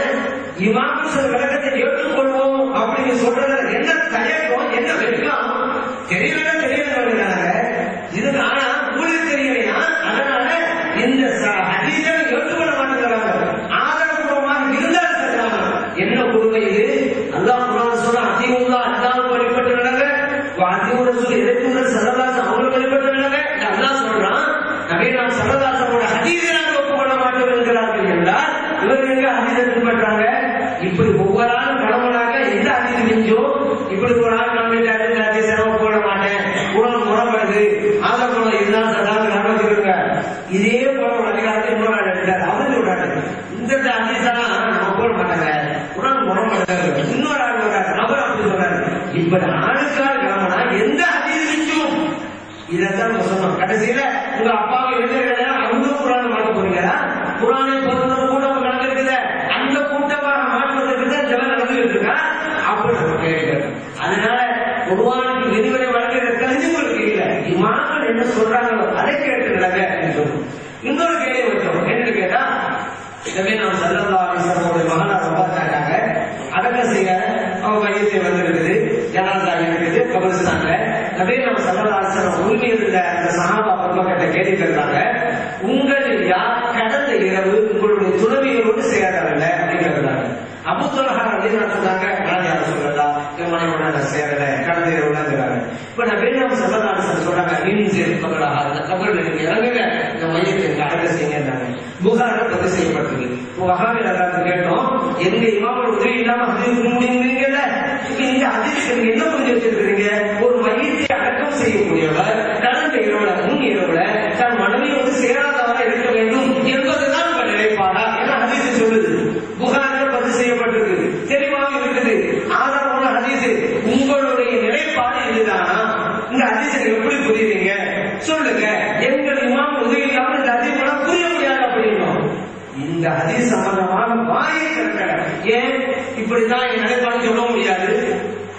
இமாம் சொல் விளக்கத்தை ஏற்றுக்கொள்வோம் அப்படின்னு சொல்றதுல என்ன தயக்கம் என்ன வெட்கம் தெரியல தெரியல வேண்டியதானே இது ஆனா உங்களுக்கு தெரியலையா அதனால இந்த ச- ஹதீஸை ஏற்றுக்கொள்ள மாட்டேங்கிறாங்க ஆதாரபூர்வமாக இருந்தால் சரிதான் என்ன கொடுமை இது அல்லாஹ் குர்ஆன் சொல்ற அதிமுல்லா அல்லாஹ் வழிபட்டு நடங்க அதிமுக சொல்லி எதிர்ப்பு சரதாசன் அவங்க வழிபட்டு நடங்க இது அல்லாஹ் சொல்றான் நபீனாம் சரதாசனோட ஹதீஸை நாங்கள் ஒப்புக்கொள்ள மாட்டோம் என்கிறார்கள் என்றால் இவர்கள் எங்க ஹதீஸை பின்பற்றாங்க இப்படி ஒவ்வொரு ஆளும் கடவுளாக எந்த ஹதீஸ் மிஞ்சும் இப்படி ஒரு ஆள் நம்ம இந்த ஹதீஸ் ஹதீஸை நான் ஒப்புக்கொள்ள மாட்டேன் குரான் முறைப்படுது ஆதாரம் இதுதான் சதாங்க நடந்துக்கிறங்க இதே போல ஒரு அதிகாரத்தை இன்னொரு ஆள் எடுத்தார் அவரு சொல்றாரு இந்த ஹதீஸெல்லாம் நம்ம போட மாட்டாங்க குரான் முறைப்படுது இன்னொரு ஆள் வர்றாரு அவர் அப்படி சொல்றாரு இப்படி ஆளுக்கால் கிளம்பினா எந்த ஹதீஸ் மிஞ்சும் இதைத்தான் நம்ம சொன்னோம் கடைசியில உங்க அப்பாவை எழுதுறத அவங்க குரானை மாற்ற போறீங்களா குரானை பொறுத்த கூட்டம் நடந்திருக்குது அந்த கூட்டமாக மாற்றுவதற்கு தான் ஜெபம் நடந்துகிட்டு இருக்கா அப்படி நம்ம கேட்கிறோம் அதனால குர்ஆனுக்கு விதிமுறை வழங்குகிற தகுதி உங்களுக்கு இல்ல இமாம்கள் என்ன சொல்றாங்களோ அதை கேட்டு நடங்க அப்படின்னு சொல்லுவோம் இன்னொரு கேள்வி வச்சோம் என்னன்னு கேட்டா எனவே நாம் சல்லல்லா அலிஸ்லாமுடைய மகனார் வபாத்தாட்டாங்க அடக்கம் செய்ய அவங்க மையத்தை வந்திருக்குது ஜனாதா இருக்குது கபரிஸ்தான்ல நபே நம்ம சல்லல்லா அலிஸ்லாம் உரிமை இருந்த அந்த சஹாபா பெருமக்கிட்ட கேள்வி கேட்கிறாங்க உங்களில் யார் கடந்த இரவு உங்களுடைய துறவிகளோடு சேரவில்லை அப்படின்னு கேட்கிறாங்க அபு தொலஹா அப்படின்னு சொன்னாங்க நான் யாரும் சொல்லலாம் என் மனைவியோட நான் சேரல கடந்த இரவுலாங்கிறாங்க இப்ப நான் வேணும் சொல்லலாம் சொல்றாங்க இன்சில் கபலா அந்த கபரில் நீங்க இறங்குங்க இந்த மையத்தை இங்க அடக்க செய்யுங்கன்றாங்க புகார பதிவு செய்யப்பட்டது இப்போ வகாவில் எல்லாரும் கேட்டோம் எங்க இமாமல் உதவி இல்லாம ஹதீஸ் முடியுங்கிறீங்கல்ல இப்ப நீங்க ஹதீஸ் நீங்க என்ன புரிஞ்சு வச்சிருக்கிறீங்க ஒரு மையத்தை அடக்கம் செய்யக்கூடியவர் கடந்த இரவுல முன் இரவுல தன் மனைவியோடு சேராதவராக இருக்க வேண்டும் என்பதுதான் உங்க நிலைப்பாடா ஏன்னா ஹதீஸ் சொல்லுது புகாரில் பதிவு செய்யப்பட்டிருக்கு தெளிவாக இருக்குது ஆதாரமான ஹதீஸ் உங்களுடைய நிலைப்பாடு இதுதானா இந்த ஹதீஸை எப்படி புரியுறீங்க சொல்லுங்க எங்கள் இமாம் உதவி இல்லாமல் இந்த ஹதீஸ் புரிய முடியாது அப்படின்னும் இந்த ஹதீஸ் சம்பந்தமான வாயை திறக்க ஏன் இப்படிதான் என் நிலைப்பாடு சொல்ல முடியாது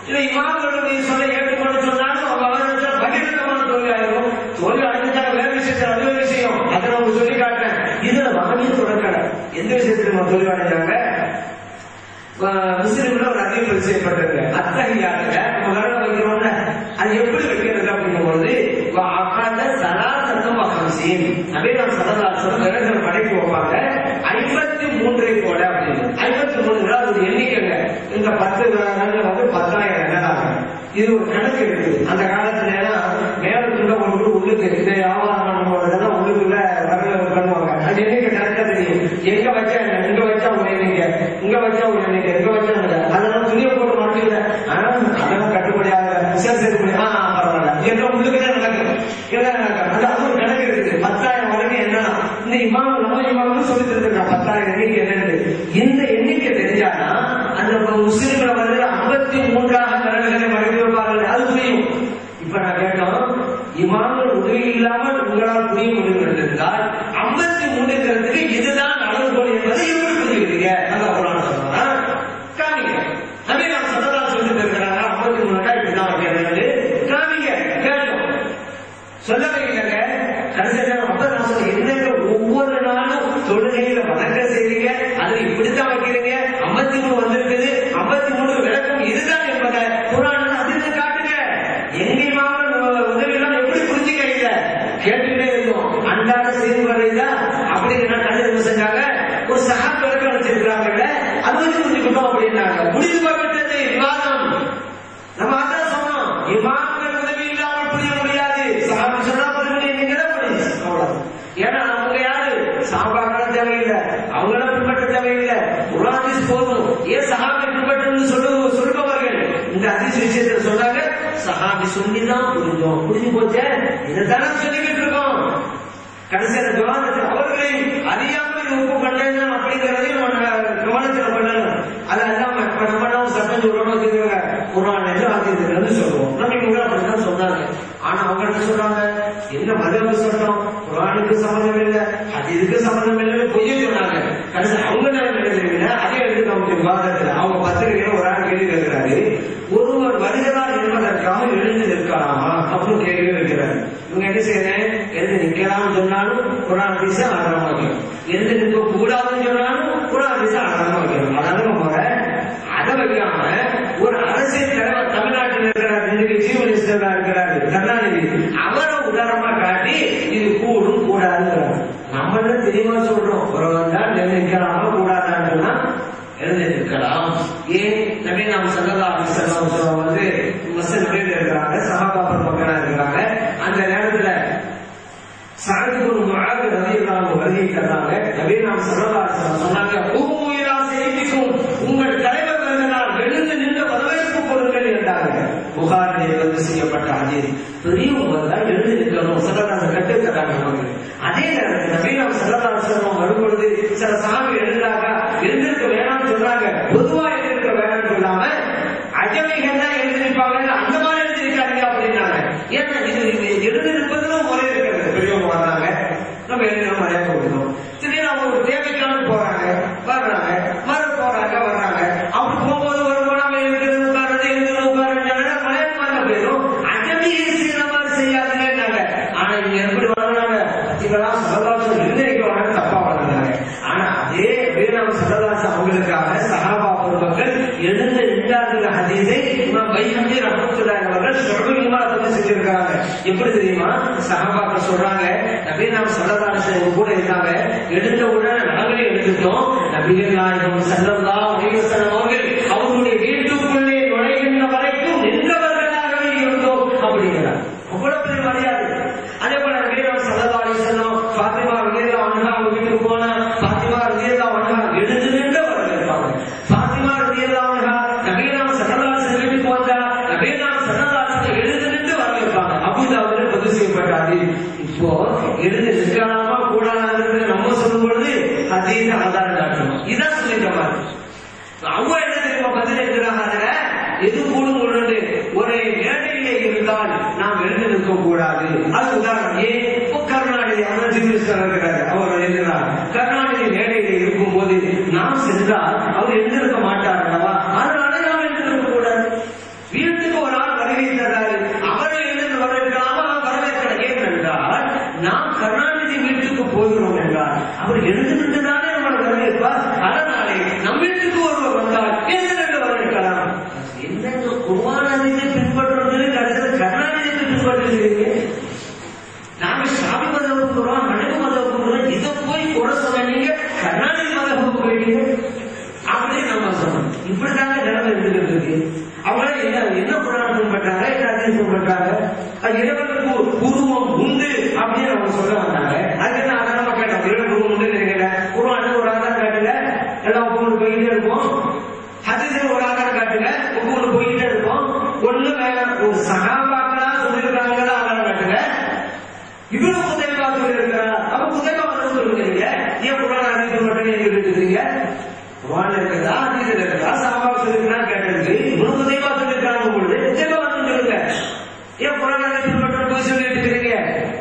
இல்ல இமாம்களுடைய சொல்ல ஏற்றுக்கொண்டு சொன்னாலும் அவங்க அவர்கள் பகிரங்கமான தோல்வி ஆயிரும் தோல்வி அடைஞ்சாங்க வேற விஷயத்துல அது வேற விஷயம் அதை நான் உங்களுக்கு சொல்லி காட்டுறேன் இதுல வகையே தொடக்கல எந்த விஷயத்துல நம்ம தோல்வி அடைஞ்சாங்க முஸ்லிம்ல ஒரு அறிவிப்பு செய்யப்பட்டிருக்கு அத்தகையாத்துல நம்ம விரல வைக்கிறோம்ல அது எப்படி வைக்கிறது அப்படிங்கும் பொழுது அக்காத சலாசத்தம் அகம்சீன் அப்படியே நான் சததாசம் விரல்கள் படைக்கு வைப்பாங்க ஐம்பத்தி மூன்றை போல அப்படின்னு ஐம்பத்தி மூணு அது ஒரு எண்ணிக்கைங்க இந்த பத்து விரல்கள் வந்து பத்தாயிரம் விரலாகும் இது ஒரு கணக்கு இருக்குது அந்த காலத்துல எல்லாம் மேலத்துள்ள ஒன்று உள்ளுக்கு இதை வியாபாரம் பண்ணும்போதெல்லாம் உள்ளுக்குள்ள வரல பண்ணுவாங்க அது எண்ணிக்கை கணக்கா தெரியும் எங்க வச்சா என்ன இங்க வச்சா ஒரு எண்ணிக்கை இங்க வச்சா ஒரு எண்ணிக்கை இங்க வச்சா ஒரு எண்ணிக்கை. அதெல்லாம் துணியை போட்டு மாட்டீங்க ஆனா அதெல்லாம் கட்டுப்படியாக சரி சரி பண்ணி, ஆ ஆ, பரவாயில்ல எல்லாம் உள்ளுக்கு தான் நடக்கும் எல்லாம் நடக்கும் அது அது ஒரு கணக்கு இருக்குது பத்தாயிரம் வரைக்கும் என்ன இந்த இமாம் நம்ம இமாமும் சொல்லி தந்துருக்கான் பத்தாயிரம் எண்ணிக்கை என்னன்னு இந்த எண்ணிக்கை தெரிஞ்சாதான் அந்த முஸ்லிம்களை வந்து ஐம்பத்தி மூன்றாக விரல்களை மறைத்து வைப்பார்கள் அது புரியும் இப்ப நான் கேட்டோம் இமாம்கள் உதவி இல்லாமல் உங்களால் புரிய முடியும் என்றிருந்தால் ஐம்பத்தி மூணுங்கிறதுக்கு இதுதான் அளவுகோல் என்பதை எப்படி புரிஞ்சுக்கிறீங்க அந்த குரான் சொன்னா காமிங்க அதே நான் சததா சொல்லிட்டு இருக்கிறாங்க ஐம்பத்தி மூணுக்கா இப்படிதான் வைக்கிறது காமிங்க கேட்டோம் சொல்ல வைக்கலங்க கடைசியில அப்ப நான் சொல்றேன் என்னங்க ஒவ்வொரு நாளும் தொழுகையில வணக்க செய்றீங்க அதுல இப்படித்தான் வைக்கிறீங்க ஐம்பத்தி மூணு வந்திருக்குது ஐம்பத்தி மூணு விளக்கம் இதுதான் என்பதை குரான் அதிர்ந்து காட்டுங்க எங்க மாவட்ட உதவி எல்லாம் எப்படி புரிஞ்சுக்கிறீங்க கேட்டுட்டே இருந்தோம் அன்றாட செய்து வரையில அப்படி என்ன கண்டு செஞ்சாங்க ஒரு சகா விளக்கம் வச்சிருக்கிறாங்கல்ல அது வச்சு புரிஞ்சுக்கிட்டோம் அப்படின்னாங்க முடிவு போய்விட்டது விவாதம் நம்ம அதான் சொன்னோம் இமாம்கள் உதவி இல்லாமல் புரிய முடியாது சாமி சொன்னா புரிய நீங்க தான் புரியுது அவ்வளவு ஏன்னா அவங்க யாரு சாபாக்கள தேவையில்லை அவங்கள பின்பற்ற தேவையில்லை குரானிஸ் போதும் ஏன் சஹாபி பின்பற்றணும்னு சொல்லு சொல்லுபவர்கள் இந்த அதிசய விஷயத்துல சொன்னாங்க சஹாபி சொல்லிதான் புரிஞ்சோம் புரிஞ்சு போச்சே இதைத்தானே சொல்லிக்கிட்டு இருக்கோம் கடைசியான விவாதத்தில் அவர்களை அறியாமல் இது ஒப்பு பண்ணேன் அப்படிங்கிறதையும் நம்ம கவனத்தில் பண்ணணும் அது இல்லாம இப்ப நம்ம எல்லாம் சட்டம் சொல்லணும் வச்சுக்கோங்க குரான் என்று ஆதிக்கிறதுன்னு சொல்லுவோம் நம்ம இவங்க அப்படிதான் சொன்னாங்க ஆனா அவங்க என்ன சொல்றாங்க என்ன மதம் சட்டம் குரானுக்கு சம்மந்தம் இல்லை அது இதுக்கு சம்மந்தம் இல்லைன்னு பொய்ய சொன்னாங்க கடைசி அவங்க என்ன எழுதுறீங்க அதே எழுதி நமக்கு விவாதத்தில் அவங்க பத்திரிகையில ஒரு ஆள் கேள்வி கேட்கிறாரு ஒருவர் வருகிறார் என்பதற்காக எழுந்து நிற்கலாமா அப்படின்னு கேள்வி வைக்கிறார் இவங்க என்ன செய்யறேன் எழுந்து நிக்கலாம்னு சொன்னாலும் குரான் பீச ஆதாரமா வைக்கணும் எழுந்து நிற்க கூடாதுன்னு சொன்னாலும் குரான் பீச ஆதாரமா வைக்கணும் அதாவது முறை அதை வைக்காம ஒரு அரசியல் தலைவர் தமிழ்நாட்டில் இருக்கிறார் இன்னைக்கு சீஃப் மினிஸ்டரா இருக்கிறாரு கருணாநிதி அவரை உதாரணமா காட்டி இது கூடும் கூடாதுங்கிறார் நம்ம என்ன தெளிவா சொல்றோம் ஒருவன் தான் நிர்ணயிக்கலாமா கூடாதான்னு சொன்னா எழுந்து நிற்கலாம் ஏன் நபி நாம் சல்லா அலிசல்லாம் வந்து மசல் நுழைந்து இருக்கிறாங்க சகாபாபர் மக்களா இருக்கிறாங்க அந்த நேரத்துல சாதி ஒரு மழை ரதியெல்லாம் வருகை தர்றாங்க நபி நாம் சல்லா அலிசல்லாம் சொன்னாங்க பூமுயிலா செய்திக்கும் உங்கள் தலைவர் வருகிறார் எழுந்து நின்று வரவேற்பு கொடுங்கள் என்றாங்க புகாரில் வந்து செய்யப்பட்ட அஜீர் பெரியவங்க தான் எழுந்து நிற்கணும் சல்லதாச கட்டு தராங்க நமக்கு அதே நேரத்தில் நபி நாம் சல்லதாசனம் வரும்பொழுது சில சாமி எழுந்தாங்க எழுந்திருக்க வேணாம்னு சொன்னாங்க பொதுவா எழுந்திருக்க வேணாம்னு சொல்லாம அஜமிகள் தான் எழுதி நிற்பாங்க அந்த மாதிரி எழுதி நிற்காதீங்க அப்படின்னாங்க ஏன்னா இது இது எழுதி நிற்பதுல முறை இருக்கிறது பெரியவங்க வர்றாங்க நம்ம எழுதி மரியாதை கொடுக்கணும் திடீர்னு அவங்க ஒரு தேவைக்கான போறாங்க வர்றாங்க மறு போறாங்க வர்றாங்க அப்படி போகும்போது ஒரு போனாம இருக்கிறது உட்கார்றது எழுதுறது உட்கார்றது மலையமான போயிடும் அஜமிகள் செய்யற மாதிரி செய்யாதுங்கன்னாங்க ஆனா இங்க எப்படி வளர்றாங்க பத்திகளா சரதாசம் நிர்ணயிக்க வராங்க தப்பா வளர்றாங்க ஆனா அதே வீராம் சரதாசம் அவங்களுக்காக சகாபா பொருட்கள் எழுந்த நின்றார்கள் ஹதீஸை இமாம் வைஹந்தி ரஹமத்துல்லாஹி அவர்கள் ஷுஅபுல் இமாரத்தை செஞ்சிருக்காங்க எப்படி தெரியுமா சஹாபாக்கள் சொல்றாங்க நபி நாம் சல்லல்லாஹு கூட இருந்தாங்க எடுத்த உடனே நாங்களே எடுத்துட்டோம் நபிகள் நாயகம் ஸல்லல்லாஹு அலைஹி வஸல்லம் அவர்கள் அவர்களுடைய வீட்டுக்குள்ளே நுழைகின்ற வரைக்கும் நின்றவர்களாகவே இருந்தோம் அப்படிங்கிறார் அவ்வளவு பெரிய மரியாதை அதே போல நபி நாம் ஸல்லல்லாஹு அலைஹி வஸல்லம் ஃபாத்திமா ரலியல்லாஹு அன்ஹா அவங்க வீட்டுக்கு போனா ஃபாத்திமா ரலியல்லாஹு அன்ஹா எழுந்து நின்று வரவேற்பாங்க ஃபாத்திமா ரலியல்லாஹு அன்ஹா நபி நாம் ஸல்லல்லாஹு அலைஹி வஸல்லம் வீட்டுக்கு வந்தா நபி நாம் ஸல்லல்லாஹு அலைஹி வஸல்லம் எழுந்து நின்று வரவேற்பாங்க அபூதாவுல பதிவு செய்யப்பட்டாது இப்போ எழுந்து நிற்கலாமா கூடாதுன்னு நம்ம சொல்லும் பொழுது அதீத ஆதாரம் காட்டணும் இதான் சொல்லிட்ட மாதிரி அவங்க என்ன தெரியுமா பதில் எழுதுறாங்க எது கூடும் கொண்டு ஒரு மேடையிலே இருந்தால் நாம் எழுந்து நிற்க கூடாது அது உதாரணம் ஏன் இப்போ கருணாநிதி அவர் ஜீவிஸ்டர் இருக்கிறார் அவர் எழுதுறார் கருணாநிதி மேடையிலே இருக்கும் போது நாம் சென்றால் அவர் எழுந்திருக்க மாட்டார் அல்லவா அதனால நாம் எழுந்திருக்க கூடாது இப்படித்தாங்க நிலைமை இருந்துகிட்டு இருக்கு அவங்கள என்ன என்ன புராணம் பின்பற்றாங்க என்ன அதிகம் பின்பற்றாங்க அது இறைவனுக்கு ஒரு உருவம் உண்டு அப்படின்னு அவங்க சொல்ல வந்தாங்க அதுக்கு நான் அதை நம்ம கேட்டோம் இறைவனுக்கு உருவம் உண்டு நினைக்கல உருவான்னு ஒரு ஆதாரம் காட்டுல எல்லாம் ஒவ்வொன்று போயிட்டே இருப்போம் ஹதீஸில் ஒரு ஆதாரம் காட்டுல ஒவ்வொன்று போயிட்டே இருப்போம் ஒண்ணு வேணாம் ஒரு சகாபாக்களா சொல்லியிருக்காங்களா ஆதாரம் காட்டுல இவ்வளவு புதைவா சொல்லியிருக்கிறார் அப்ப புதைவா வந்து சொல்லுங்க ஏன் குரான் அதிகம் மட்டும் நீங்க இருக்கீங்க குரான் இருக்கிறதா அதிகம் இருக்கிறதா சாபா சொல்லிருக்கிறான் கேட்டதுக்கு இவ்வளவு புதைவா சொல்லியிருக்காங்க பொழுது புதைவா வந்து சொல்லுங்க ஏன் குரான் அதிகம் மட்டும் போய் சொல்லிட்டு இருக்கிறீங்க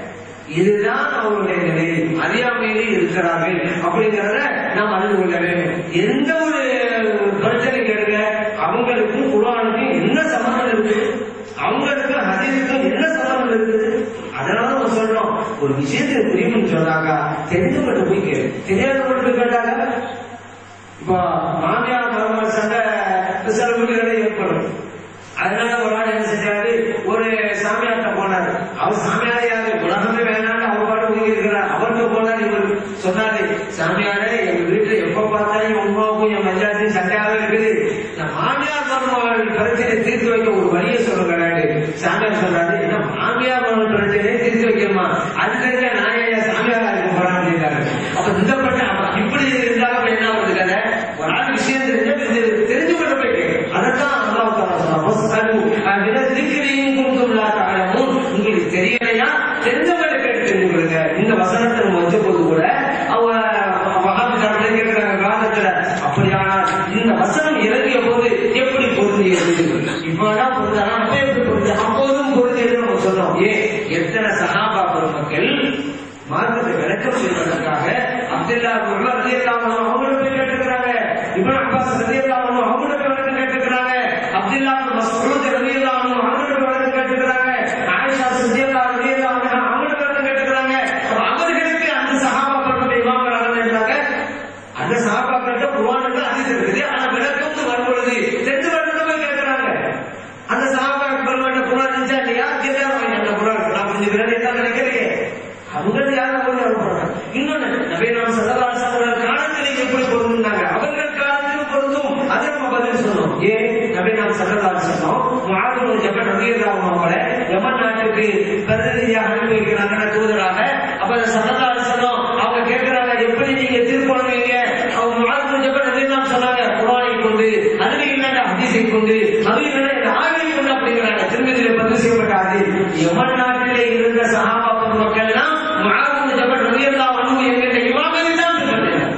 இதுதான் அவருடைய நிலை அறியாமையிலே இருக்கிறார்கள் அப்படிங்கிறத நாம் அறிந்து கொள்ள வேண்டும் எந்த ஒரு பிரச்சனை கேளுங்க அவங்களுக்கும் குரானுக்கும் என்ன சம்பந்தம் இருக்கு அவங்களுக்கும் ஹதீஸுக்கும் என்ன சம்பந்தம் இருக்குது அதனால நம்ம சொல்றோம் ஒரு விஷயத்தை புரியும்னு சொன்னாக்கா தெரிஞ்சவங்க போய் கேளு தெரியாதவங்க போய் கேட்டாங்க இப்போ மாமியார் மருமகள் சண்டை சில வீடுகளில் ஏற்படும் அதனால ஒரு ஆள் என்ன செஞ்சாரு ஒரு சாமியார்ட்ட போனாரு அவர் சாமியார் யாரு உலகமே வேணாம்னு அவர் பாட்டு ஒதுங்கி இருக்கிறார் அவர்கிட்ட போனாரு இவர் சொன்னாரு சாமியாரே எங்க வீட்டுல எப்ப பார்த்தாலும் என் உமாவுக்கும் என் மஞ்சாத்தையும் சண்டையாவே இருக்குது நான் மாமியார் மருமகள் பிரச்சனை தீர்த்து வைக்க ஒரு வழியை சொல்லுங்கிறாரு சாமியார் சொல்றாரு என்ன மாமியார் மருமகள் பிரச்சனையை தீர்த்து வைக்கணுமா அதுல இருக்க நான் ஏன் சாமியாரா இருக்க போறேன் அப்படின்னாரு அப்ப இந்த பட்ட அப்ப இப்படி இருந்தாலும் என்ன ஆகுது கதை ஒரு ஆள் விஷயம் தெரிஞ்சா தெரிஞ்சு தெரிஞ்சு கொள்ள போயிட்டு அதைத்தான் அல்லாஹ் தாலா சொல்றான். "வஸ்அலு அஹ்ல ذِكْرِ إِن كُنتُمْ لَا تَعْلَمُونَ." உங்களுக்கு தெரியலையா தெரிஞ்சவங்க கேட்டு தெரிஞ்சு கொள்ளுங்க இந்த வசனத்தை நம்ம வச்ச போது கூட அவங்க மகாபிசாரத்துல கேட்கிறாங்க காலத்துல அப்படியானால் இந்த வசனம் இறங்கிய போது எப்படி பொருந்தியது இப்பதான் பொருந்தானா அப்ப எப்படி பொருந்தி அப்போதும் பொருந்தியது நம்ம சொன்னோம் ஏன் எத்தனை சகாபா பெருமக்கள் மார்க்கத்தை விளக்கம் செய்வதற்காக அப்துல்லா உமர் ரலியல்லாஹு அன்ஹு அவங்கள போய் கேட்டுக்கிறாங்க இப்னு அப்பாஸ் ரலியல்லாஹு அன்ஹு அவங்கள போய் விளக்கம் கேட்டுக்கிறாங்க அப்துல்லா இப்னு மஸ்ஊத் ரலியல்லாஹு அன்ஹு அவங்கள போய் விளக்கம் கேட்டுக்கிறாங்க ஆயிஷா சித்தியல்லாஹு ரலியல்லாஹு அன்ஹா அவங்கள போய் விளக்கம் கேட்டுக்கிறாங்க அப்ப அவர்களுக்கு அந்த சஹாபாக்களுடைய இமாம்கள் ஆரம்பிச்சாங்க அந்த சஹாபாக்கள்கிட்ட குர்ஆனுக்கு ஹதீஸ் இருக்குது ஆனா விளக்கம் வரும் பொழுது தெரிந்து வரணும் போய் கேட்கிறாங்க அந்த சஹாபாக்கள் பெருமாட்ட குர்ஆன் இருந்துச்சா இல்லையா கேட்டாங்க அந்த குர்ஆன் நான் புரிஞ்சுக்கிறேன் என்ன நினைக்கிறீங்க அவர்கள் யாரும் அவங்க அனுப்புறாங்க இன்னொன்னு நபி நாம் சல்லல்லாஹு அலைஹி காலத்தில் எப்படி பொருந்தாங்க அவர்கள் காலத்திலும் பொருந்தும் அதை நம்ம பதில் சொன்னோம் ஏன் நபி நாம் சல்லல்லாஹு அலைஹி சொன்னோம் முஆது ஜபல் ரலியல்லாஹு அவங்கள யமன் நாட்டுக்கு பிரதிநிதியாக அனுப்பி வைக்கிறாங்க தூதராக அப்ப சல்லல்லாஹு அலைஹி சொன்னோம் அவங்க கேட்கிறாங்க எப்படி நீங்க தீர்ப்பணுவீங்க அவங்க முஆது ஜபல் ரலியல்லாஹு சொன்னாங்க குர்ஆனை கொண்டு அதுல இல்லாத ஹதீஸை கொண்டு அது இல்லாத ஆவியை கொண்டு அப்படிங்கிறாங்க திருமதியில பதிவு செய்யப்பட்ட ஹதீஸ் யமன் நாட்டிலே இருந்த சஹாபா மக்கள்லாம் முஆது ஜபல் ரலியல்லாஹு அன்ஹு என்கிற இமாம்களை தான் பின்பற்றினார்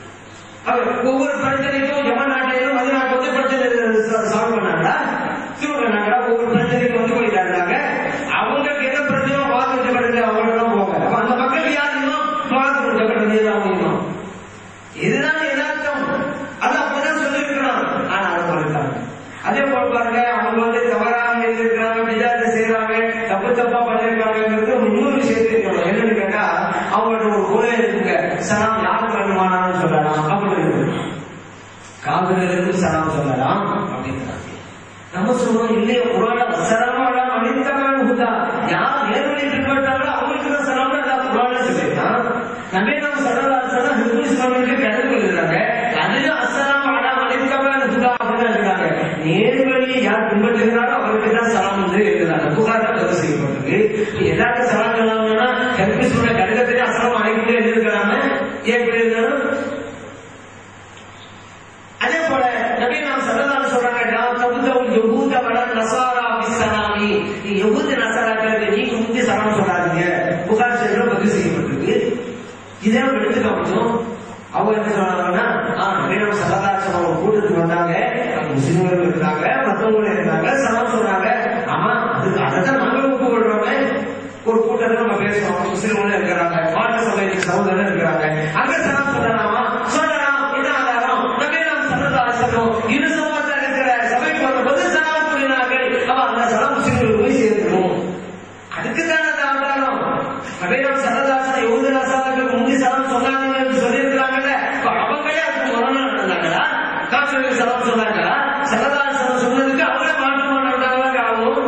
அவர் ஒவ்வொரு பிரச்சனைக்கும் யமன் நாட்டிலும் மதினாக்கு வந்து பிரச்சனை சால்வ் பண்ணாங்களா தீர்வு பண்ணாங்களா ஒவ்வொரு பிரச்சனைக்கும் வந்து போயிட்டாங்க அவங்களுக்கு என்ன பிரச்சனையோ வாக்கு ஜபல் அவங்களும் போங்க அப்ப அந்த மக்கள் யார் இன்னும் வாக்கு ஜபல் ரலியல்லாஹு அன்ஹு இதுதான் யதார்த்தம் அது அப்பதான் சொல்லியிருக்கிறான் ஆனா அதை மறுத்தாங்க அதே போல பாருங்க அவங்க வந்து தவறாக இருக்கிறாங்க விஜாத்தை செய்யறாங்க தப்பு தப்பா பண்ணிருக்காங்கிறது இன்னொரு விஷயத்தை இருக்கணும் என்னன்னு கேட்டா அவங்களோட ஒரு கொலை இருக்குங்க சலாம் யாருக்கு வேணுமானாலும் சொல்லலாம் அப்படின்னு இருக்கு காவிரிகளுக்கு சலாம் சொல்லலாம் அப்படிங்கிறாங்க நம்ம சொல்றோம் இல்லையே குரான வசனமான மனிதமான ஹுதா யார் நேர்வழி பின்பற்றாங்களோ அவங்களுக்கு தான் சலாம் தான் குரான சொல்லிட்டான் நபி நாம் சல்லல்லாஹு அலைஹி வஸல்லம் ஹிப்ரு இஸ்லாமிற்கு கருத்து எழுதுறாங்க அதுல அஸ்ஸலாம் அலா மனிதமான ஹுதா அப்படின்னு எழுதுறாங்க நேர்வழி யார் பின்பற்றுகிறாரோ அவருக்கு தான் சலாம் வந்து எழுதுறாங்க புகாரா பதிவு செய்யப்பட்டிருக்கு இப்ப எல்லாருக்கும் சலாம் சொல்லணும்னா ஹிப்ரு சொல்ற கடிதத்திலே அஸ்ஸலாம் அலைக்கும் எழுதிருக்கிறாங்க ஏன் இப்படி எழுதணும் அதே போல நபி நாம் சல்லல்லாஹு சொல்றாங்க நான் தபுதவுல் யஹூத வல நசாரா பிஸ்ஸலாமி நீ யஹூத நசாராக்களுக்கு நீங்க முந்தி சலாம் சொல்லாதீங்க புகார் செய்யணும் பதிவு செய்யப்பட்டிருக்கு இதே நம்ம எடுத்துக்க முடியும் அவங்க என்ன சொன்னாங்கன்னா ஆ நபி நாம் சல்லல்லாஹு சொல்றாங்க கூட்டத்துக்கு வந்தாங்க அங்க முஸ்லிம்கள் இருந்தாங்க மத்தவங்களும் இருந்தாங்க சலாம் சொன்னாங்க ஆமா அதுக்கு அதைத்தான் நாங்களும் ஒப்புக்கொள்றோமே ஒரு கூட்டத்தில் நம்ம பேசுறோம் முஸ்லிம்களும் இருக்கிறாங்க மாற்று சமயத்துக்கு சகோதரர் இருக்கிறாங்க அங்க சலாம் சொல்லலாமா சொல்லலாம் என்ன ஆதாரம் நபி நாம் சல்லல்லாஹு அலைஹி வஸல்லம் இரு சமூகத்தில் இருக்கிற சபைக்கு வரும்போது சலாம் கூறினார்கள் அப்ப அந்த சலாம் முஸ்லிம்களுக்கு போய் சேர்க்கணும் அதுக்கு தான் அந்த ஆதாரம் நபி நாம் சல்லல்லாஹு அலைஹி வஸல்லம் யஹூத நசாராக்களுக்கு முந்தி சலாம் சொன்னாங்க என்று சொல்லியிருக்கிறாங்கல்ல அப்ப அவங்களே அதுக்கு முரணா நடந்தாங்களா காஃபிர்கள் சலாம் சொன்னாங்களா சல்லல்லாஹு அலைஹி வஸல்லம் சொன்னதுக்கு அவங்களே மாற்றமா நடந்தாங்களா ஆகும்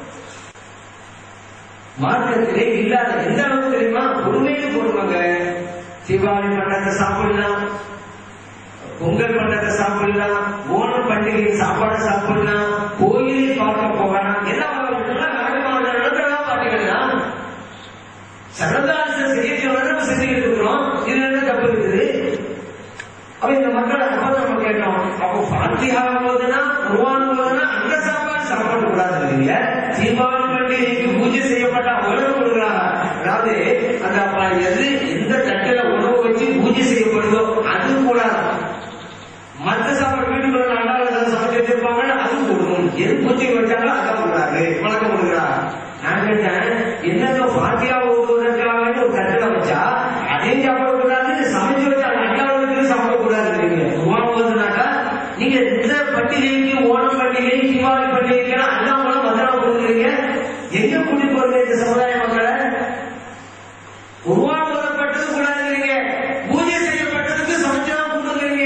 மார்க்கத்திலே இல்லாத எந்த அளவுக்கு தெரியுமா உண்மையில போடுவாங்க தீபாவளி பண்டத்தை சாப்பிடலாம் பொங்கல் பண்டத்தை சாப்பிடலாம் ஓணம் பண்டிகை பண்டிகை சாப்பாடு சாப்பிடலாம் கோயிலை பார்க்க போகலாம் எல்லாம் நடக்கலாம் பாட்டுகள் தான் சரதாச செய்ய நம்ம செஞ்சுக்கிட்டு இருக்கிறோம் இதுல என்ன தப்பு இருக்குது அப்ப இந்த மக்கள் அப்ப நம்ம கேட்டோம் அப்போ பாத்தியா போதுன்னா குருவான் போதுன்னா அந்த சாப்பாடு சாப்பாடு கூடாது இல்லைங்க தீபாவளி பண்டிகைக்கு பூஜை செய்யப்பட்ட உணவு கொடுக்குறாங்க அதாவது அந்த அப்ப எது எந்த தட்டுல உணவு வச்சு பூஜை செய்யப்படுதோ அது கூடாது மற்ற சாப்பாடு வீட்டுக்குள்ள அண்டால ஏதாவது சமைச்சு வச்சிருப்பாங்க அது கொடுக்கணும் எது பூஜை வச்சாங்களோ அதான் கொடுக்குறாரு வழக்கம் கொடுக்குறாங்க நான் கேட்டேன் என்னங்க பாத்தியா ஓடுவதற்காக வேண்டி ஒரு தட்டுல வச்சா அதையும் சாப்பிடக்கூடாது சமைச்சு வச்சா அண்டாவது சாப்பிடக்கூடாது நீங்க ஓணம் போதுனாக்கா நீங்க இந்த பண்டிகைக்கு ஓணம் பண்டிகை தீபாவளி பண்டிகைக்கு எல்லாம் கூட மதுரா கொடுக்குறீங்க எங்க கூட்டி போறீங்க இந்த சமுதாய மக்களை உருவாக்கப்பட்டது கூடாதுங்கிறீங்க பூஜை செய்யப்பட்டதுக்கு சமைச்சதான் கொடுக்குறீங்க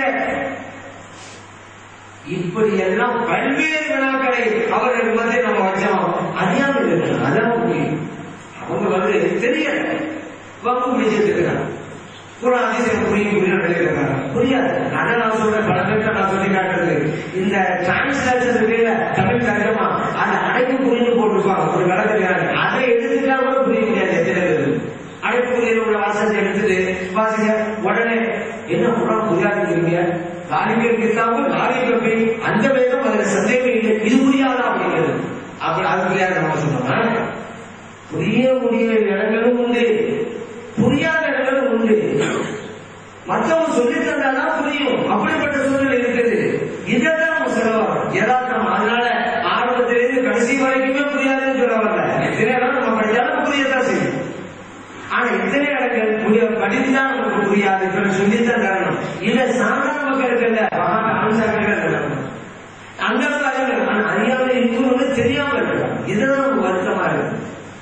இப்படி எல்லாம் பல்வேறு வினாக்களை அவர்கள் வந்து நம்ம வச்சோம் அறியாம இருக்கிறாங்க அதான் முக்கியம் அவங்க வந்து தெரியல வம்பு பிடிச்சிட்டு இருக்கிறாங்க ஒரு அதிசயம் புரியும் புரியும் நினைக்கிறாங்க புரியாது அதான் நான் சொல்றேன் பல பேர்ட்ட நான் சொல்லி காட்டுறது இந்த டிரான்ஸ்லேஷன் இருக்குல்ல தமிழ் தர்ஜமா அந்த அடைப்பு புரிஞ்சு போட்டிருப்பாங்க ஒரு விளக்குறாங்க அதை எடுத்துட்டா கூட புரிய முடியாது எத்தனை பேர் அடைப்புக்குறியில் உள்ள வாசத்தை எடுத்துட்டு வாசிங்க உடனே என்ன குரான் புரியாதுங்கிறீங்க லாலிகள் கிட்டாவும் லாலிகள் போய் அந்த வேதம் அதுல சந்தேகம் இல்லை இது புரியாதா அப்படிங்கிறது அப்படி அது புரியாது நம்ம சொன்னோம்னா புரிய முடிய இடங்களும் உண்டு புரியாத இடங்களும் உண்டு மற்றவங்க சொல்லி தந்தாதான் புரியும் அப்படிப்பட்ட சூழ்நிலை இருக்குது இதான் நம்ம செலவாகும் யதார்த்தம் அதனால ஆரம்பத்திலிருந்து கடைசி வரைக்குமே புரியாதுன்னு சொல்ல வரல எத்தனை இடம் நம்ம படிச்சாலும் புரியத்தான் செய்யும் ஆனா இத்தனை இடங்கள் புரிய படித்தா நமக்கு புரியாது இப்ப சொல்லித்தான் தரணும் இல்ல சாதாரண மக்களுக்கு இல்ல மகா அனுசாரிகள் அங்கிருந்து அறிஞர்கள் ஆனா அறியாமல் இருக்கணும்னு தெரியாம இருக்கலாம் இதுதான் நமக்கு வருத்தமா இருக்கு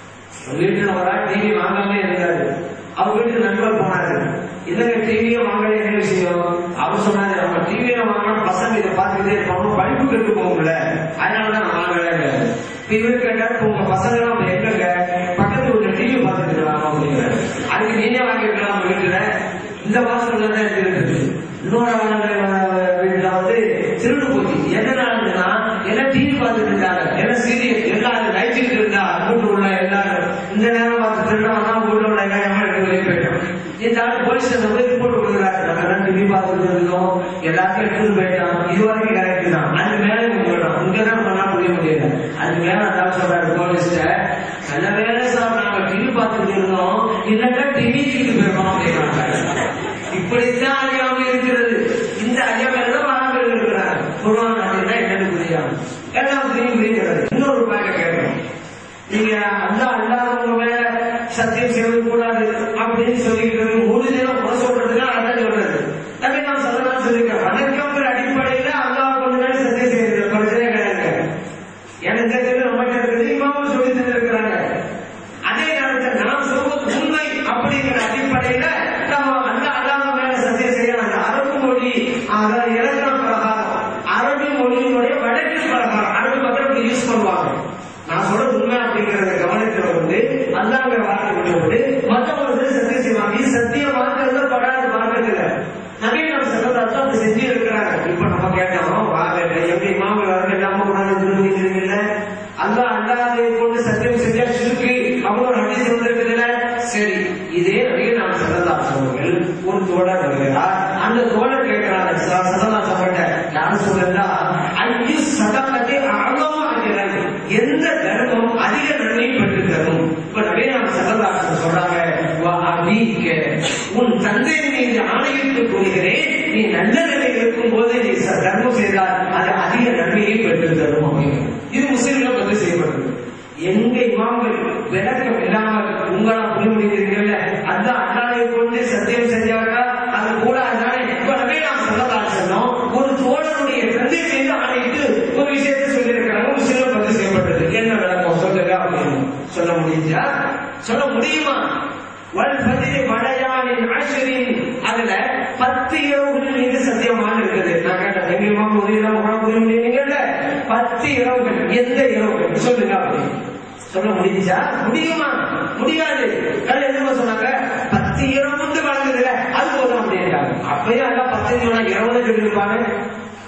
வீட்டுல ஒரு ஆள் டிவி வாங்காம இருந்தாரு அவர் வீட்டுக்கு நண்பர் போனாரு இல்லங்க டிவியே வாங்கல என்ன விஷயம் அவர் சொன்னாரு நம்ம டிவியில வாங்கினா பசங்க இதை பார்த்துக்கிட்டே இருப்பாங்க படிப்பு கெட்டு போகும்ல அதனாலதான் நான் வாங்கலங்க இப்ப இவர் கேட்டாரு இப்ப உங்க பசங்க எல்லாம் எங்கங்க பக்கத்து வீட்டுல டிவி பார்த்துட்டு இருக்காங்க அப்படிங்கிறாரு அதுக்கு நீனே வாங்கிருக்கலாம் வீட்டுல இந்த வாசல்ல தான் இருக்குது இன்னொரு ஆளுங்க வீட்டுல வந்து திருடு போச்சு எதனாலன்னா எல்லாம் டிவி பார்த்துட்டு இருந்தாங்க எல்லாம் சீரியல் எல்லாரும் நைட்டுக்கு இருந்தா வீட்டு உள்ள எல்லாரும் இந்த நேரம் பார்த்து திருடம் வந்தா வீட்டுல உள்ள எல்லாம் ஏமா எடுத்து வெளியே போயிட்டோம் இந்த ஆள் போலீஸ் ஸ்டேஷன் போய் ரிப்போர்ட் கொடுக்குறாரு நம்ம எல்லாம் டிவி பார்த்துட்டு இருந்தோம் எல்லாத்தையும் எடுத்துட்டு போயிட்டோம் இது வரைக்கும் கரெக்ட் தான் அதுக்கு மேல இவங்க போயிட்டோம் இங்கதான் பண்ணா புரிய முடியல அதுக்கு மேல அதான் சொல்றாரு போலீஸ்ட நல்ல வேலை சார் நாங்க டிவி பார்த்துட்டு இருந்தோம் இல்லைன்னா டிவி தூக்கிட்டு போயிருக்கோம் அப்படின்னாங்க இப்படித்தான் அறியாமல் இருக்கிறது இந்த அறியாமல் தான் மாணவர்கள் இருக்கிறாங்க குருவான் அப்படின்னா என்னன்னு புரியாம எல்லாம் புரியும் புரிகிறது இன்னொரு பாக்க கேட்கணும் நீங்க அந்த அல்லாதவங்க மேல சத்தியம் செய்வது கூடாது அப்படின்னு சொல்லிக்கிறது ஒரு தினம் குறை சொல்றதுன்னா அதான் சொல்றது நபி நான் சொல்லலாம் சொல்லியிருக்கேன் வணக்கங்கிற அடிப்படையில அல்லாஹ் கொண்டு தான் சத்தியம் செய்யறது பிரச்சனை கிடையாது எனக்கு தெரிஞ்சது நம்ம இருக்குது இமாமும் சொல்லி தந்திருக்கிறாங்க அதே நேரத்தில் நான் சொல்வது உண்மை அப்படிங்கிற அடிப்படையில நம்ம அந்த அல்லாத மேல சத்தியம் செய்யலாம் அந்த அரபு மொழி அதாவது இலக்கண பிரகாரம் அரபி மொழியினுடைய வடக்கு பிரகாரம் அரபு மக்கள் இப்படி யூஸ் பண்ணுவாங்க நான் சொல்றது உண்மை அப்படிங்கறத கவனத்தில் வந்து அல்லாங்கிற வார்த்தை கொண்டு வந்து மற்றவர்கள் சத்தியம் செய்வாங்க இது சத்தியம் மார்க்கிறதுல படாத மார்க்கத்துல நவீன செல்லதாச்சும் அப்படி செஞ்சு இருக்கிறாங்க இப்ப நம்ம கேட்டோம் வாங்க எப்படி மாமி வரங்க இல்லாம கூடாது திரும்பிக்கிறீங்கல்ல அல்லா அல்லாதை கொண்டு சத்தியம் செஞ்சா சிறுக்கு அப்படின்னு ஒரு ஹதீஸ் வந்திருக்குதுல்ல சரி இதே நவீன நாம் செல்லதாஸ் அவர்கள் ஒரு தோழர் வருகிறார் அந்த தோழர் கேட்கிறாங்க செல்லதாஸ் அவர்கிட்ட யாரும் சொல்லலா ஐயோ சதக்கத்தை அழகமா இருக்கிறாங்க எந்த தர்மம் அதிக நன்மை பெற்று தரும் இப்ப நவீன நாம் செல்லதாஸ் சொல்றாங்க வா அபீக்க உன் தந்தை மீது ஆணையிட்டு கூறுகிறேன் நீ நல்ல நிலையில் இருக்கும் போது நீ ச- தர்மம் செய்தால் அது அதிக நன்மையை பெற்று தரும் அப்படின்னு இது முஸ்லிம்கள் வந்து செய்யப்படுது எங்க இமாம்கள் விளக்கம் இல்லாமல் உங்களா புரிமுடிக்கிறீங்கல்ல அந்த அண்ணாவை கொண்டு சத்தியம் செஞ்சாக்கா அது கூட அதானே இப்பவே நாம் சொல்லலாம் சொன்னோம் ஒரு தோழனுடைய தந்தை மீது ஆணையிட்டு ஒரு விஷயத்தை சொல்லியிருக்கிறாங்க முஸ்லிம் வந்து செய்யப்பட்டது என்ன விளக்கம் சொல்லுங்க அப்படின்னு சொல்ல முடிஞ்சா சொல்ல முடியுமா வல்பதிரி வளையானின் ஆசிரியின் அதுல பத்து இரவுகள் மீது சத்தியமாக இருக்குது நான் கேட்டேன் எங்கேயுமா புரியல உடம்பு புரிய முடியுங்கல்ல பத்து இரவுகள் எந்த இரவுகள் சொல்லுங்க அப்படி சொல்ல முடிஞ்சா முடியுமா முடியாது கல் எதுவும் சொன்னாங்க பத்து இரவு வந்து வழங்குதுல அது போதும் அப்படின்றாங்க அப்பயும் எல்லாம் பத்து இரவு இரவுன்னு சொல்லியிருப்பாங்க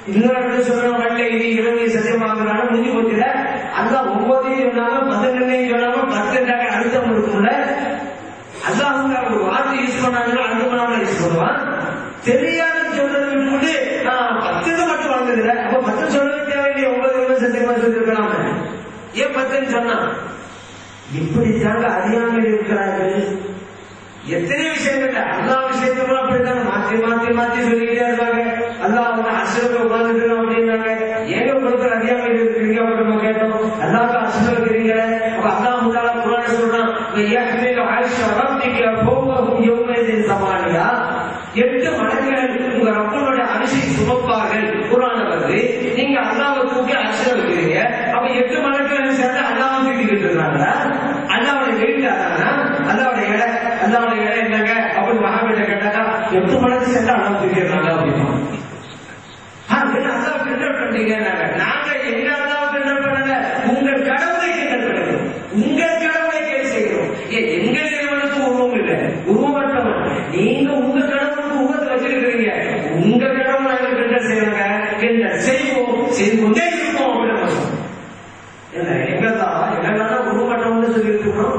இன்னொரு இடத்துல சொல்றான் வல்ல இது இரவு சத்தியமாகிறான முடிஞ்சு போச்சுல அதான் ஒன்பதையும் சொல்லாம பதினொன்னையும் சொல்லாம பத்துட்டாக்க அர்த்தம் இருக்கும்ல அதான் அவங்க ஒரு வார்த்தை யூஸ் பண்ணாங்கன்னா அர்த்தம் பண்ணாம யூஸ் பண்ணுவான் தெரியாத சொல்றது விட்டு நான் பத்துக்கு மட்டும் வந்ததில்ல அப்ப பத்து சொல்லவே தேவையில்லை ஒன்பது இரவு சத்தியமா சொல்லிருக்கலாம் ஏன் பத்துன்னு சொன்னான் இப்படித்தாங்க அறியாமல் இருக்கிறார்கள் எத்தனை விஷயங்கள்ல எல்லா விஷயத்திலும் அப்படித்தான் மாத்தி மாத்தி மாத்தி சொல்லிக்கிட்டே இருப்பாங்க அல்லாஹ் அவங்க அசுரத்தை உட்கார்ந்துருக்கோம் அப்படின்னாங்க ஏங்க கொடுக்குற அறியாமல் இருக்கிறீங்க அப்படி நம்ம கேட்டோம் அல்லாஹ் அசுரம் இருக்கிறீங்களே அப்ப அல்லாஹ் முன்னால குரான் சொல்றான் يحمل عرش ربك فوقهم يومئذ ثمانية எட்டு மடங்குகள் உங்க ரப்பனோட அரிசி சுமப்பார்கள் குரான வந்து நீங்க அல்லாவை தூக்கி அரிசில வைக்கிறீங்க அப்ப எட்டு மடங்குகள் சேர்ந்து அல்லாவை தூக்கிட்டு இருக்காங்க அல்லாவோட வெயிட் ஆனா அல்லாவோட எடை அல்லாவோட எடை என்னங்க அப்படின்னு மகாபீட்ட கேட்டாக்கா எட்டு மடங்கு சேர்ந்து அல்லா தூக்கிடுறாங்க அப்படின்னா அல்லாவை கிண்டல் பண்றீங்க நாங்க எங்க அல்லாவை கிண்டல் பண்ணல உங்கள் கடவுளை கிண்டல் பண்ணுங்க உங்கள் கடவுளை கேள்வி செய்கிறோம் ஏன் எங்க இறைவனுக்கு உருவம் இல்லை உருவமற்றவன் நீங்க உங்க கடவுளுக்கு உருவத்தை வச்சிருக்கிறீங்க உங்க கடவுள் நாங்க கிண்டல் செய்யறாங்க கிண்டல் செய்வோம் செய்து கொண்டே இருப்போம் அப்படின்னு நம்ம சொல்றோம். இல்ல எங்கதான் எங்கெல்லாம் உருவமற்றவன் சொல்லிட்டு இருக்கிறோம்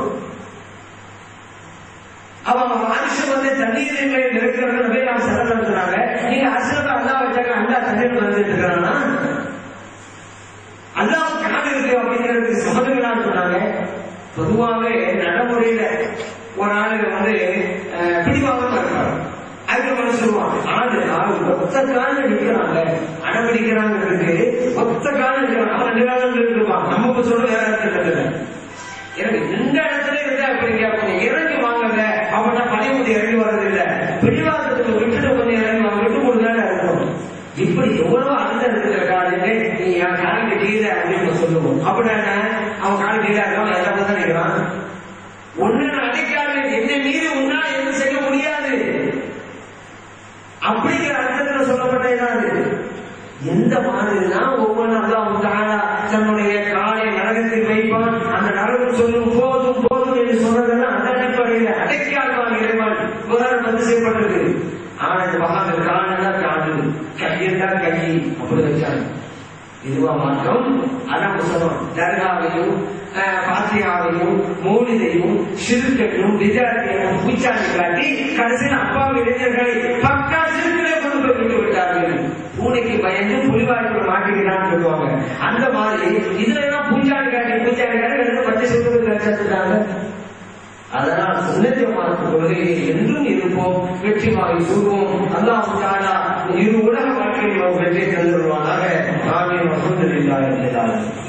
அவன் மனுஷன் வந்து தண்ணீரை இருக்கிறவங்க நாம் சரணம் இருக்கிறாங்க நீங்க அரசியல் அல்லா வச்சாங்க அல்லா தண்ணீர் வந்துட்டு இருக்கிறான்னா அல்லாஹ் காடு இருக்கு அப்படிங்கிறதுக்கு சம்மதங்களான்னு சொன்னாங்க பொதுவாகவே நடைமுறையில ஒரு ஆளு வந்து அஹ், பிடிவாதமா இருக்காங்க அதுக்கு வந்து சொல்லுவாங்க ஆளு ஆளு ஒத்த கால நிக்கிறாங்க அடம்பிடிக்கிறாங்கிறதுக்கு ஒத்த கால நிக்கிறாங்க அவன் ரெண்டு காலம் இருப்பான் நம்ம இப்ப சொல்ல வேற இடத்துல இல்லை எனக்கு இந்த இடத்துல இருந்தா அப்படிங்க கொஞ்சம் இறங்கி வாங்குங்க அப்படின்னா பழையபுதி இறங்கி வர்றது இல்ல பிடிவாதத்துக்கு விட்டுட்டு கொஞ்சம் இறங்கி வாங்க விட்டு கொடுத்தானே இருக்கும் இப்படி எவ்வளவு அழுத்தம் இருக்கிற காலையில நீ என் காலுக்கு கீழே அப்படின்னு சொல்லுவோம் அப்படின்னா அவன் காலு கீழே இருக்கான் எல்லாம் தான் நிற்கிறான் ஒண்ணு அடைக்காது என்ன மீறி உன்னால எதுவும் செய்ய முடியாது அப்படிங்கிற அர்த்தத்துல சொல்லப்பட்டதுதான் அது எந்த மாதிரினா ஒவ்வொரு அல்லாஹ் தாலா தன்னுடைய காலை நரகத்தில் வைப்பான் அந்த நரகம் சொல்லும் போதும் போதும் என்று சொன்னதெல்லாம் அந்த அடிப்படையில் அடைக்காடுவான் இறைவன் உதாரணம் வந்து செய்யப்பட்டிருக்கு ஆனா இந்த மகான் காணனா காணு கையிருந்தா கை அப்படி வச்சாங்க இதுவா மாற்றம் அதான் சொல்றோம் தர்காவையும் பாத்தியாவையும் மௌலிதையும் சிறுக்கையும் விஜயத்தையும் பூச்சாண்டி காட்டி கடைசியில் அப்பாவி இளைஞர்களை பக்கா சிறுக்கிலே கொண்டு போய் விட்டு விட்டார்கள் பூனைக்கு பயந்து புலிவாய்ப்பு மாட்டிக்கிறான்னு சொல்லுவாங்க அந்த மாதிரி இதுல எல்லாம் பூச்சாண்டி காட்டி பூச்சாண்டி காட்டி ரெண்டு பச்சை சிறுக்கு வச்சிருந்தாங்க அதனால் சுண்ணஜமான கொள்கையை என்றும் இருப்போம் வெற்றி வாங்கி கூறுவோம் அல்லாஹ் தாலா இரு உலக வாழ்க்கையில் வெற்றி தந்துருவானாக ஆமீன் வசந்தரில்லாக இருந்தாலும்